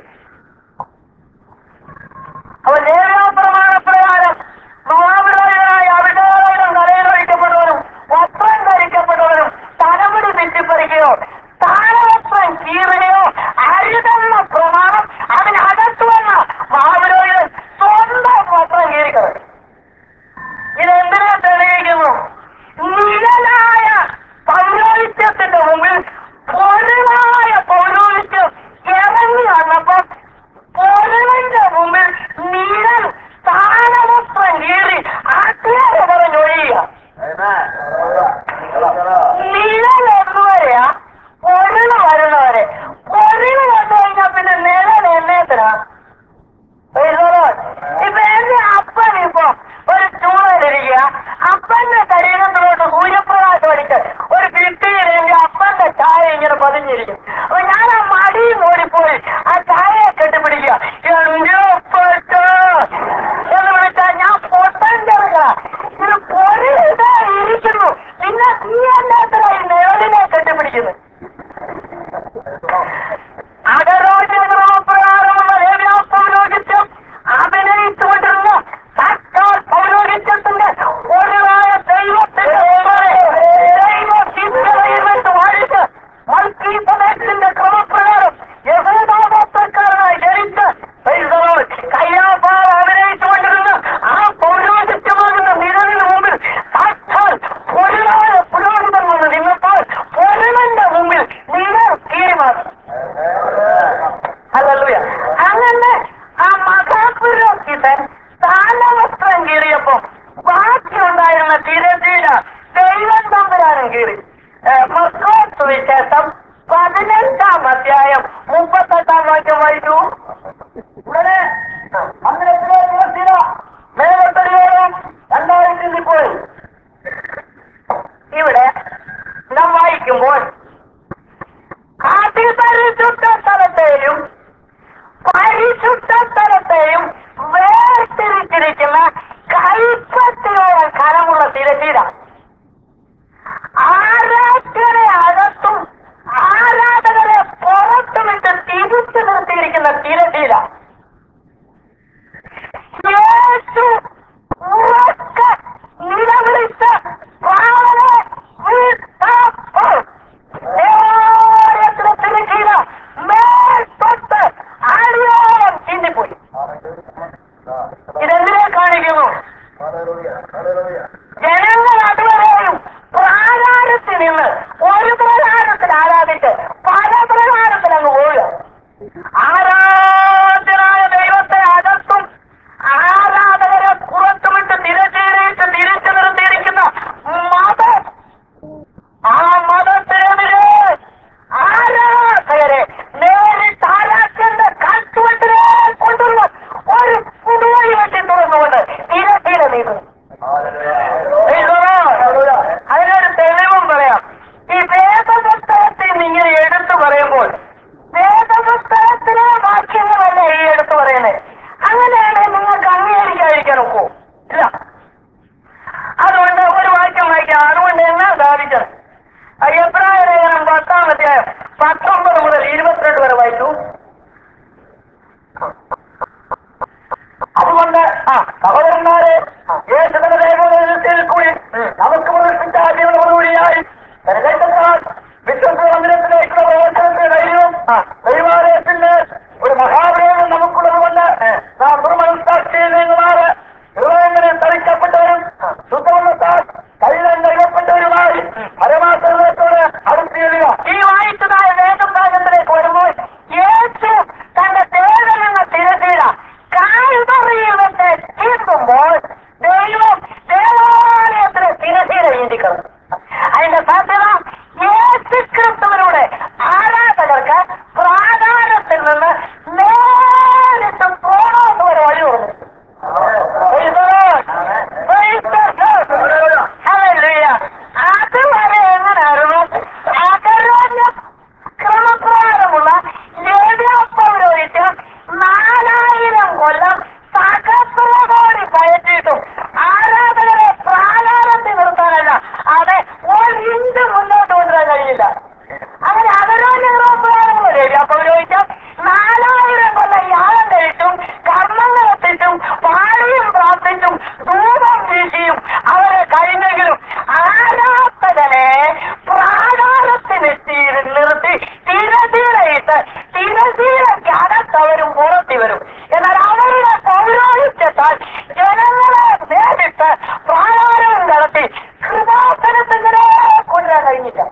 അവൻ ലേവ്യാപ്രമാണ പ്രകാരം മഹാപുരോഹിതനായ അഭിഷേകം തലയിലൊഴിക്കപ്പെട്ടവരും വസ്ത്രം ധരിക്കപ്പെട്ടവരും തലമുടി തെറ്റിപ്പറിക്കുകയോ സ്ഥാനവസ്ത്രം കീറുകയോ അരുതെന്ന പ്രമാണം അതിനകത്തു വന്ന മഹാപുരോഹിതൻ സ്വന്തം വസ്ത്രം കീറിക്കളയും ഇതെന്തിനാ തെളിയിക്കുന്നു നിഴലായ പൗരോഹിത്യത്തിന്റെ മുമ്പിൽ പൊരുളായ പൗരോഹിത്യം ഇറങ്ങി വന്നപ്പോൾ പൊരുളിന്റെ മുമ്പിൽ നിഴൽ സ്ഥാനവസ്ത്രം കീറി അത്യാരെ പറഞ്ഞൊഴിയുക നിഴൽ എന്നുവരെയാ പൊരുള് വരുന്നവരെ പൊരുള് കണ്ടു കഴിഞ്ഞാൽ പിന്നെ നിഴൽ എന്നേത്തിനാ ഇപ്പൊ എന്റെ അപ്പൻ ഇപ്പൊ ഒരു ചൂടിലിരിക്കുക അപ്പന്റെ ശരീരത്തിലോട്ട് സൂര്യപ്രകാശം അടിച്ച് ഒരു ഭിത്തിയിലെങ്കിൽ അപ്പന്റെ ചായ ഇങ്ങനെ പതിഞ്ഞിരിക്കും അപ്പൊ ഞാൻ ആ മടിയിൽ ഓടിപ്പോയി ആ ചായയെ കെട്ടിപ്പിടിക്കുക എന്റെ അപ്പച്ച എന്ന് വിളിച്ചാൽ ഞാൻ പൊട്ടൻ ചെറുക ഇത് പൊരിതാ ഇരിക്കുന്നു പിന്നെ നീ എല്ലാത്തിനായി നേടിനെ കെട്ടിപ്പിടിക്കുന്നു അകരോഗ്യപ്രകാരമുള്ള ലേവ്യാപൗരോഹിത്യം അഭിനയിച്ചുകൊണ്ടിരുന്ന സാക്ഷാൽ പൗരോഹിത്യത്തിന്റെ ഒരായ ദൈവത്തിന്റെ ദൈവസിദ്ധതയിൽ വെച്ച് വാഴിച്ച് മൾക്കി പ്രദേശത്തിന്റെ ക്രമപ്രകാരം യഹൂദാഗോത്രക്കാരനായി ജനിച്ച് കയ്യാപ്പാൽ അഭിനയിച്ചുകൊണ്ടിരുന്ന ആ പൗരോഹിത്യമാകുന്ന നിഴലിന് മുമ്പിൽ സാക്ഷാൽ പൊരുളായ പുരോഹിതൻ വന്ന് നിന്നപ്പോൾ പൊരുളന്റെ മുമ്പിൽ നിങ്ങൾ തീരുമാനം ഹല്ലേലൂയ. അങ്ങനെ ആ മഹാപുരോഹിതൻ സ്ഥാനവസ്ത്രം കീറിയപ്പോ ബാക്കിയുണ്ടായിരുന്ന തിരശീല ദൈവം തമ്പുരാനും കീറി മസ്കോസ് സുവിശേഷം പതിനഞ്ചാം അധ്യായം മുപ്പത്തെട്ടാം വാക്യം വായിച്ചു ഉടനെ മന്ദിരത്തിലെ തിരശീല മേഘത്തടിയോളം രണ്ടായി ചിന്തിപ്പോയി ഇവിടെ നാം വായിക്കുമ്പോൾ അതിപരിശുദ്ധ സ്ഥലത്തെയും പരിശുദ്ധ സ്ഥലത്തെയും വേർതിരിച്ചിരിക്കുന്ന കൈപ്പത്തിയോളം കനമുള്ള തിരശീല ആരാധകരെ അകത്തും ആരാധകരെ പുറത്തുമിട്ട് തിരിച്ചു നിർത്തിയിരിക്കുന്ന തിരശീല യേശു ഉറക്കെ നിലവിളിച്ച് നിന്ന് ഒരു പ്രകാരത്തിൽ ആരാധിച്ച് പല പ്രകാരത്തിൽ അങ്ങ് പോവുക ആരാധനായ ദൈവത്തെ അകത്തും ആരാധകരെ പുറത്തുവിട്ട് തിരച്ചേരിയിട്ട് തിരിച്ചു നിർത്തിയിരിക്കുന്ന മതം ആ മതത്തിനെതിരെ ആരാധകരെ നേരിട്ട് ആരാധന്റെ കാറ്റുവെട്ടിനെ കൊണ്ടുള്ള ഒരു പുതുവഴി വെട്ടി തുറന്നുകൊണ്ട് തിരച്ചീല നീക്കുന്നു അതിനൊരു തെളിവും പറയാം ഈ വേദപുസ്തകത്തിൽ നിന്ന് ഇങ്ങനെ എടുത്തു പറയുമ്പോൾ വേദപുസ്തകത്തിലെ വാക്യങ്ങളല്ല ഈ എടുത്തു പറയുന്നത് അങ്ങനെയാണെങ്കിൽ നിങ്ങൾക്ക് അംഗീകരിക്കാതിരിക്കാൻ ഒക്കോ ഇല്ല അതുകൊണ്ട് ഒരു വാക്യം വായിക്കാം അതുകൊണ്ട് എന്നാ സാധിച്ചത് എബ്രായ ലേഖനം പത്താം അധ്യായം പത്തൊമ്പത് മുതൽ ഇരുപത്തിരണ്ട് വരെ വായിച്ചു അതുകൊണ്ട് ആ സഹോദരന്മാരെ യേശുവിന്റെ ദൈവത്തിൽ കൂടി നമുക്ക് പ്രദർശിച്ച ആദ്യമുള്ളവരുകൂടിയായി വിശ്വസ മന്ദിരത്തിലേക്കുള്ള പ്രവർത്തനത്തെ ധൈര്യവും ദൈവാലയത്തിന്റെ ഒരു മഹാപ്രയോഗം നമുക്കുള്ളത് കൊണ്ട് നാം നിർമ്മലസാക്ഷിമാറ് ഹൃദയങ്ങളിൽ തളിക്കപ്പെട്ടവരും ശുദ്ധവെള്ളത്താൽ കൈകൾ നൽകപ്പെട്ടവരുമായി പരമാസത്തോട് അടുത്തിടുക ഈ വായിച്ചതായ വേദഭാഗത്തിലേക്ക് വരുമ്പോൾ യേശു തന്റെ തേടിൽ നിന്ന് തിരഞ്ഞീട കാൽവറിയിൽ വെച്ച് തീർക്കുമ്പോൾ ദൈവം ദേവാലയത്തിന് തിരശീല നീന്തിക്കണം അതിന്റെ സാധ്യത യേശു ക്രിസ്തുവിലൂടെ ആരാധകർക്ക് പ്രാകാരത്തിൽ നിന്ന് നേരിട്ട് പോകാവുന്ന ഒരു വഴി തുറന്നു Praise the Lord. Praise the Lord. Hallelujah. അതുവരെ എങ്ങനായിരുന്നു അകരോന്യ ക്രമപ്രകാരമുള്ള ലേവ്യാപ്പൗരോഹിത്യം നാലായിരം കൊല്ലം സഹസ്രകോടി പയറ്റിയിട്ടും ആരാധകരെ പ്രാകാരത്തിൽ നിർത്താനല്ല അതെ ഒരിഞ്ച് മുന്നോട്ട് കൊണ്ടുവരാൻ കഴിയില്ല അങ്ങനെ അകരോന്യ ക്രമപ്രകാരമുള്ള ലേവ്യാപ്പൗരോഹിത്യം നാലായിരം കൊല്ലം യാഗം കഴിച്ചും കർമ്മങ്ങൾ എത്തിച്ചും പാടിയും പ്രാർത്ഥിച്ചും ധൂപം വീശിയും അവരെ കഴിഞ്ഞെങ്കിലും ആരാധകനെ പ്രാകാരത്തിനെത്തി നിർത്തി തിരശീലയിട്ട് തിരശീലയ്ക്കകത്തവരും പുറത്തി വരും എന്നാൽ അവരുടെ പൗരോഹിത്യത്താൽ ജനങ്ങളെ നേരിട്ട് പ്രാകാരവും നടത്തി കൃപാസനത്തിങ്ങനെ കൊണ്ടുവരാൻ കഴിഞ്ഞില്ല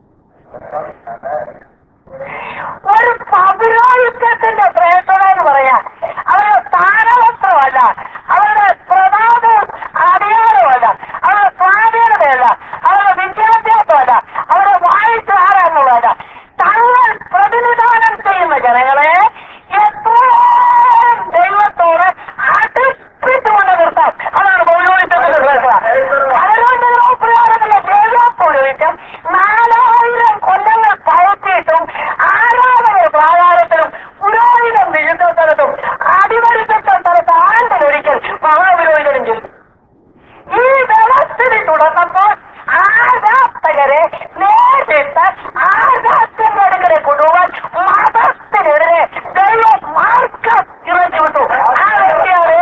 ഒരു പൗരോഹിത്യത്തിന്റെ പ്രേക്ഷക എന്ന് പറയാൻ അവരുടെ സ്ഥാനവസ്ത്രമല്ല അവരുടെ പ്രതാപവും അധികാരമല്ല അവരുടെ സ്വാധീനതയല്ല അവരുടെ വിദ്യാഭ്യാസമല്ല അവരുടെ വായിച്ച ആരാന്നുള്ളതല്ല തങ്ങൾ പ്രതിനിധാനം ചെയ്യുന്ന ജനങ്ങളെ എപ്പോഴും ദൈവത്തോട് അടുപ്പിച്ചുകൊണ്ട് നിർത്താം അതാണ് പൗരോഹിത്യത്തിന്റെ പ്രേക്ഷക അതുകൊണ്ട് പ്രകാരത്തിലെ ദൈവപൗരോഹിത്യം നാലായിരം കൊല്ലങ്ങൾ പയറ്റിയിട്ടും ആരാധന പ്രാകാരത്തിലും പുരോഹിതം വിശുദ്ധ സ്ഥലത്തും അടിമരിപ്പിച്ച സ്ഥലത്ത് ആണ്ടിലൊരിക്കൽ മഹാപുരോഹിതനും ചെയ്തു ഈ വ്യവസ്ഥിതി തുടർന്നപ്പോൾ ആരാധകരെ നേരിട്ട് ആരാധന്റെ അടുക്കലെ കൊണ്ടുപോകാൻ മതത്തിനെതിരെ ദൈവം മാർക്കം ഇറക്കി വിട്ടു ആ വ്യക്തിയാണ്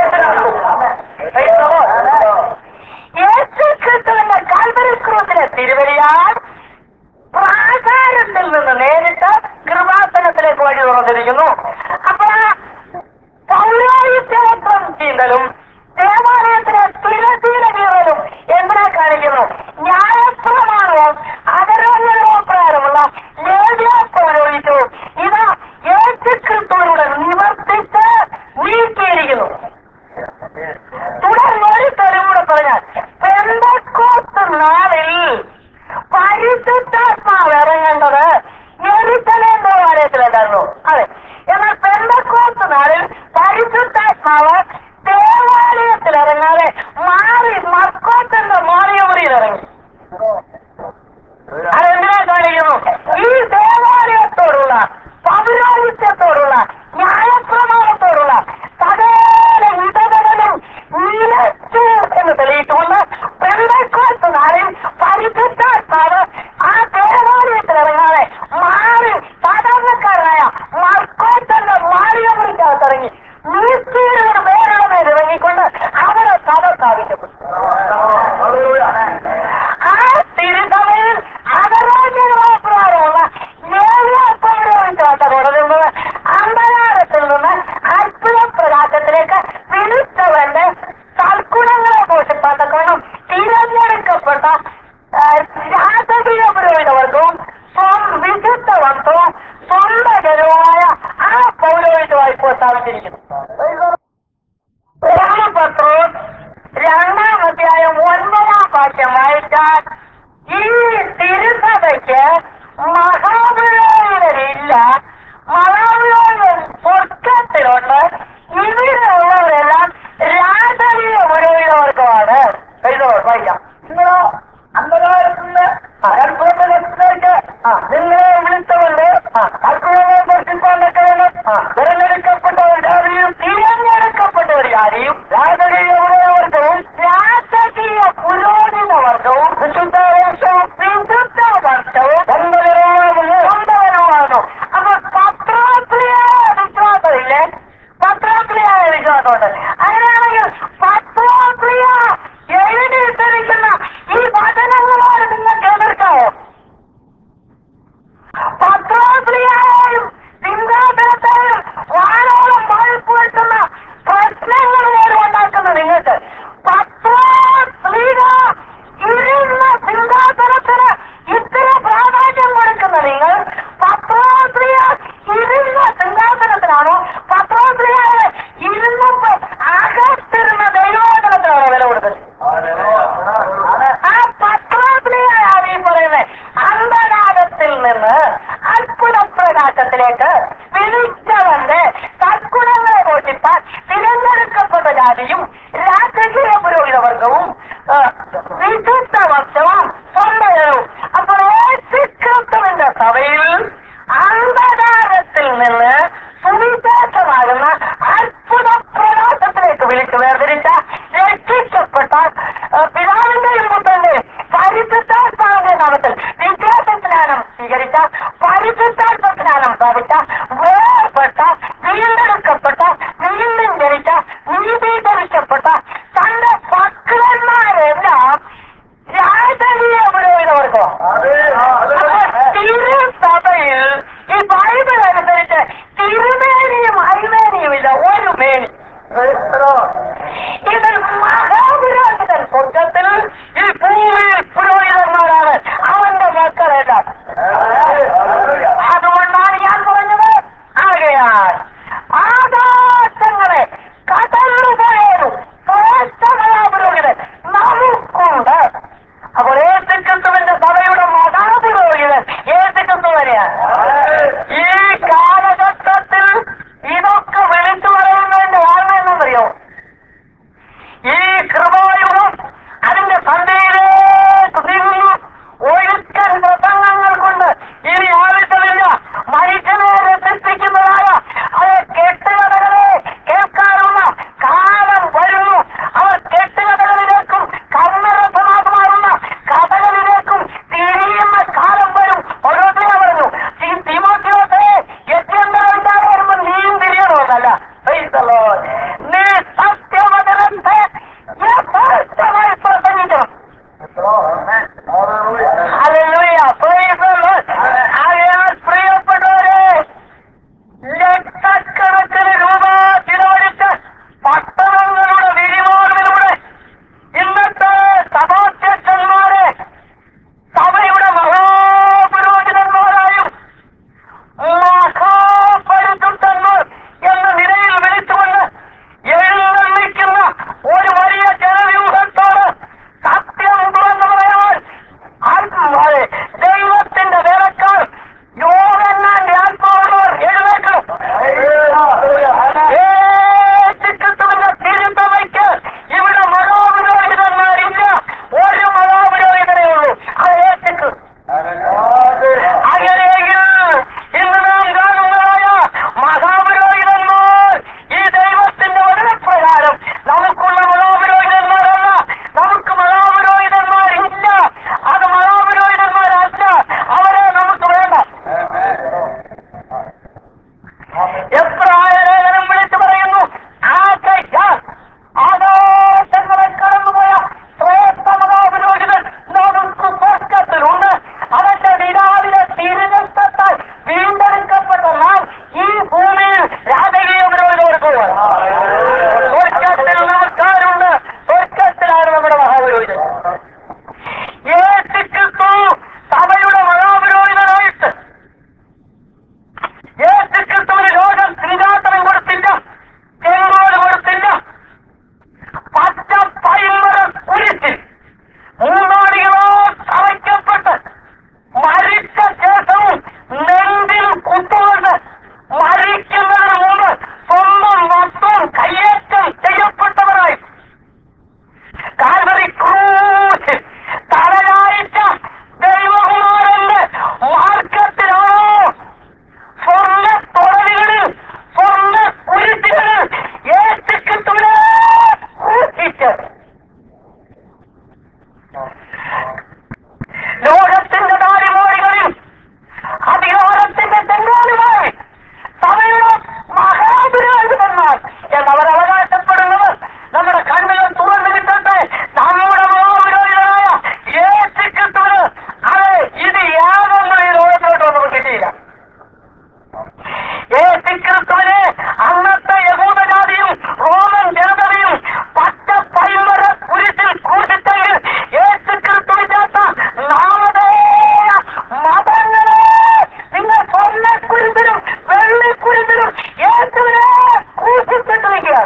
യേശു ക്രിസ്തുവിന്റെ കാൽവരി ക്രൂസിലെ തിരുവലിയാൽ പ്രാകാരത്തിൽ നിന്ന് നേരിട്ട് കൃപാസനത്തിലേക്ക് വഴി തുറന്നിരിക്കുന്നു അപ്പോൾ പൗരോഹിത്യവസ്ത്രം ചീന്തലും ദേവാലയത്തിലെ തുലസീല കീറലും എന്തിനെ കാണിക്കുന്നു ന്യായപ്രമാണവും അകരോന്യവും പ്രകാരമുള്ള ലേവ്യ പൗരോഹിത്യവും ഇത് യേശു ക്രിസ്തുവിലൂടെ നിവർത്തിച്ച് നീക്കിയിരിക്കുന്നു തുടർന്ന് ഒരു തെളിവൂടെ പറഞ്ഞാൽ പെന്തക്കോസ്ത് നാളിൽ പരിശുദ്ധാത്മാവ് ഇറങ്ങേണ്ടത് എരിശലേം ദേവാലയത്തിലുണ്ടായിരുന്നു അതെ എന്നാൽ പെന്തക്കോസ്ത് നാളിൽ പരിശുദ്ധാത്മാവ് ദേവാലയത്തിൽ ഇറങ്ങാതെ മാറി മസ്കോത്തിന്റെ മാറിയമുറിയിൽ ഇറങ്ങി അതെന്തിനാ കാണിക്കുന്നു ഈ ദേവാലയത്തോടുള്ള പൗരോഹിത്യത്തോടുള്ള ന്യായപ്രമാണത്തോടുള്ള സകല ഇടപെടലും നിലച്ചു എന്ന് തെളിയിച്ചുകൊണ്ട് പെന്തക്കോസ്ത് നാളിൽ പരിശുദ്ധാത്മാവ് ആ ദേവാലയത്തിൽ ഇറങ്ങാതെ മാറി സാധാരണക്കാരനായ മർക്കോത്തന്റെ മാറിയമുറിക്കകത്ത് ഇറങ്ങി നൂറ്റിയിരുപത് പേരുടെ മേൽ ഇറങ്ങിക്കൊണ്ട് അവരെ സഭ സ്ഥാപിക്കപ്പെട്ടു ആ തിരുസഭയിൽ അപരാജയപ്രകാരമുള്ള ഏഴാപ്പൗരോഹിച്ചാട്ട കൊടുക്കുന്നത് അന്ധകാരത്തിൽ നിന്ന് അത്ഭുത പ്രകാശത്തിലേക്ക് വിളിച്ചവന്റെ സൽഗുണങ്ങളെ പോഷിപ്പാത്തക്കോണം തിരഞ്ഞെടുക്കപ്പെട്ട രാജകീയ പുരോഹിതവർഗവും സ്വം വിശുദ്ധവർഗവും സ്വന്തകരവുമായ ആ പൗരോഹിതമായി പ്രസ്താവിച്ചിരിക്കുന്നു രാമപത്രോസ് രണ്ടാം അധ്യായം ഒൻപതാം വാക്യം വായിച്ചാൽ ഈ തിരുസഭയ്ക്ക് മഹാപുരോഹിതരില്ല മഹാപുരോഹിതൻ സ്വർഗത്തിലുണ്ട് ഇവിടെയുള്ളവരെല്ലാം രാജകീയ പുരോഹിതവർക്കുമാണ് എഴുതോ വായിക്കാം നിങ്ങളോ അന്ധകാരത്തിന് അത്ഭുതത്തിലേക്ക് നിങ്ങളെ വിളിച്ചുകൊണ്ട് അത്ഭുതങ്ങളെ ദർശിപ്പാനൊക്കെ വേണം തിരഞ്ഞെടുക്കപ്പെട്ടവർ ജാതിയും തിരഞ്ഞെടുക്കപ്പെട്ടവർ ജാതിയും രാജകീയ വർഗവും രാജകീയ പുരോഹിത വർഗവും വിശുദ്ധ വർഷവും വിശുദ്ധ വർഷവും സ്വന്തകരവുമാകുന്നു അപ്പൊ പത്രാത്രിയായ വിശ്വാസമില്ലേ പത്രാത്രിയായ വിശ്വാസമുണ്ട് അങ്ങനെയാണെങ്കിൽ പത്രാത്രിയ എഴുതിയിട്ടിരിക്കുന്ന ഈ വചനങ്ങളോട് നിങ്ങൾക്ക് എതിർക്കാവോ പത്രാത്രിയായും സിംഹാസനത്തെയും വാനോളം വായ്പ വെട്ടുന്ന പ്രശ്നങ്ങൾ പോലും ഉണ്ടാക്കുന്ന നിങ്ങൾക്ക് പത്രാത്രിക ഇരുന്ന സിംഹാസനത്തിന് ഇത്ര പ്രാധാന്യം കൊടുക്കുന്ന നിങ്ങൾ പത്രാത്രിയ ഇരുന്ന സിംഹാസനത്തിനാണോ പത്രാത്രിയായ ഇരുന്നപ്പോ അകത്തിരുന്ന ദൈവോധനത്തിനാണോ വില കൊടുത്തത് ആ പത്രാത്രിയാണ് ഈ പറയുന്നത് അന്ധകാരത്തിൽ നിന്ന് അത്ഭുത പ്രകാശത്തിലേക്ക് വിളിച്ചവന്റെ സദ്ഗുണങ്ങളെ ഘോഷിപ്പാൻ തിരഞ്ഞെടുക്കപ്പെട്ട ജാതിയും രാജകീയ പുരോഹിതവർഗവും ആ, വിശുദ്ധ വർഷവും സ്വന്തവും അപ്പോൾ യേശുക്രിസ്തുവിന്റെ സഭയിൽ അന്ധകാരത്തിൽ നിന്ന് സുവിശേഷമാകുന്ന അത്ഭുത പ്രകാശത്തിലേക്ക് വിളിച്ചു വേർതിരിച്ച രക്ഷിക്കപ്പെട്ട ആ, പിതാവിന്റെയും പുത്രന്റെയും പരിശുദ്ധാത്മാവിന്റെ നാമത്തിൽ വിദ്യാഭ്യാസ സ്നാനം സ്വീകരിച്ച പരിശുദ്ധാത്മ സ്നാനം സ്ഥാപിച്ച വേർപെട്ട വീണ്ടെടുക്കപ്പെട്ട വീണ്ടും ജനിച്ച നീതീകരിക്കപ്പെട്ട തന്റെ മക്കളന്മാരെല്ലാം രാജകീയ പുരോഹിതവർക്കോ തിരുസഭയിൽ ഈ ബൈബിൾ അനുസരിച്ച് തിരുമേനിയും അരുമേനിയും ഇല്ല ഒരു മേനി ഇതിൽ മഹാപുരോഹിതൻ സ്വർഗത്തിൽ ഈ ഭൂമിയിൽ പുരോഹിതന്മാരാണ് അവന്റെ മക്കളെല്ലാം അതുകൊണ്ടാണ് ഞാൻ പറഞ്ഞത് ആകയാൽ ആകാശങ്ങളെ കടന്നുപോയാലും ശ്രേഷ്ഠമായ പുരോഹിതൻ നമുക്കുണ്ട് അപ്പോൾ ഏറ്റുക്രിസ്തുവിന്റെ സഭയുടെ മഹാപുരോഹിതൻ ഏറ്റുക്രിസ്തു വരെയാണ് ഈ കാലഘട്ടത്തിൽ ഇതൊക്കെ വിളിച്ചു പറയുന്നതിന്റെ കാരണം എന്നറിയോ ഈ കൃപായുഗം ലോകത്തിന്റെ നാടിമോടികളിൽ അധികാരത്തിന്റെ തെങ്ങാനുമായി സഭയുടെ മഹാപുരോഹിതന്മാർ എന്നവർ അവകാശപ്പെടുന്നത് നമ്മുടെ കണ്ണുകൾ തുറന്നു കിട്ടട്ടെ നമ്മുടെ മഹാപുരോഹിതനായ യേശു ക്രിസ്തുവിന് അത് ഇത് യാതൊന്നും ഈ ലോകത്തിലോട്ടൊന്നും കിട്ടിയില്ല യേശുക്രിസ്തുവിനെ അന്നത്തെ യഹൂദജാതിയും റോമൻ ജനതയും പച്ച പൈമര കുരിശിൽ ക്രൂശിച്ചെങ്കിൽ യേശുക്രിസ്തുവില്ലാത്ത നാമധേയ മതങ്ങളെ നിങ്ങൾ സ്വർണ്ണക്കുരിശിലും വെള്ളിക്കുരിശിലും യേശുവിനെ ക്രൂശിച്ചിട്ടിരിക്കുകയാണ്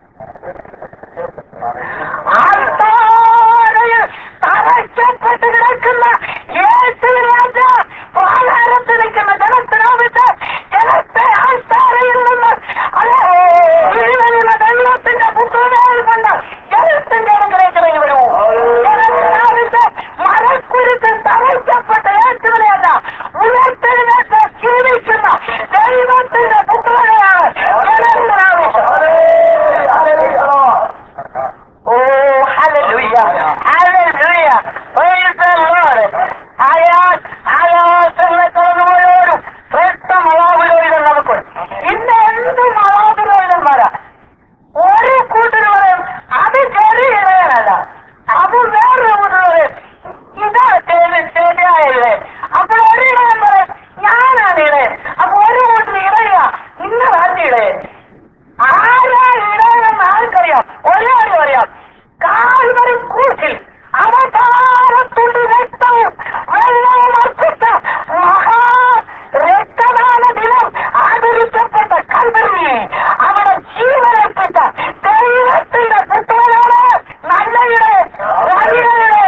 ആൾത്താരയിൽ തറയ്ക്കപ്പെട്ട് കിടക്കുന്ന യേശുവിനെ പ്രാകാരത്തിൽ നിൽക്കുന്ന ജനത്തിനാവിട്ട് ജനത്തെ ആൾത്താരയിൽ നിന്ന് അതേ ജീവനുള്ള ദൈവത്തിന്റെ പുത്രനായി കൊണ്ട് ജനത്തിന്റെ അടുക്കലേക്ക് ഇറങ്ങി വരൂ ജനത്തിനാവിട്ട് മരക്കുരുത്തിൽ തറയ്ക്കപ്പെട്ട് യേശുവിനെയല്ല ഉയർത്തെഴുന്നേറ്റ് ജീവിക്കുന്ന ദൈവത്തിന്റെ പുത്രനെയാണ് ജനത്തിനാവിട്ട് Oh, hallelujah. Hallelujah. Praise the Lord. ആയാൽ ആയാസങ്ങളെ തുറന്നുപോയോരും ശ്രേഷ്ഠ മഹാപുരോഹിതൻ നമുക്ക് ഇന്ന് എന്ത് മഹാപുരോഹിതന്മാരാ ഒരു കൂട്ടർ പറയും അത് ചെറിയ ഇടയനല്ല അത് വേറൊരു കൂട്ടർ പറയും ഇതാ ശരി ശരിയായില്ലേ അപ്പോൾ ഒരു ഇടയൻ പറയും ഞാനാണ് ഇടയൻ അപ്പൊ ഒരു കൂട്ടർ ഇടയ ഇന്നതാണ് ഇടയൻ ആരാ ഇടയെന്ന് ആർക്കറിയാം ഒരേ കാര്യം അറിയാം കാൽവരി ക്രൂശിൽ അവതാരത്തുണ്ട് രക്തവും വെള്ളവും അർപ്പിച്ച മഹാ രക്തദാന ദിനം ആദരിക്കപ്പെട്ട കൽവരി അവിടെ ജീവനർപ്പിച്ച ദൈവത്തിന്റെ പുത്രനാണ് നല്ല ഇടയൻ വലിയയുടെ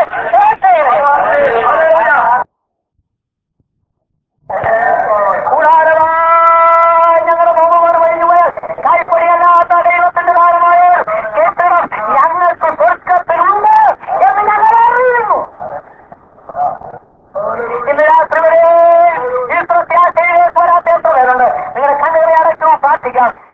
കൂടാരമായി ഞങ്ങളുടെ മുഖമാണ് വഴിഞ്ഞുപോയ കൈപ്പൊടിയല്ലാത്ത ദൈവത്തിന്റെ കാലമായ കെട്ടിടം ഞങ്ങൾക്ക് സ്വർഗത്തിലുണ്ട് എന്ന് ഞങ്ങൾ അറിയുന്നു ഇന്ന് രാത്രി വരെ ഈ പ്രത്യാശയിലേക്ക് വരാത്ത എത്ര പേരുണ്ട് നിങ്ങളുടെ കണ്ണുകളെ അടയ്ക്കുമോ പ്രാർത്ഥിക്കാം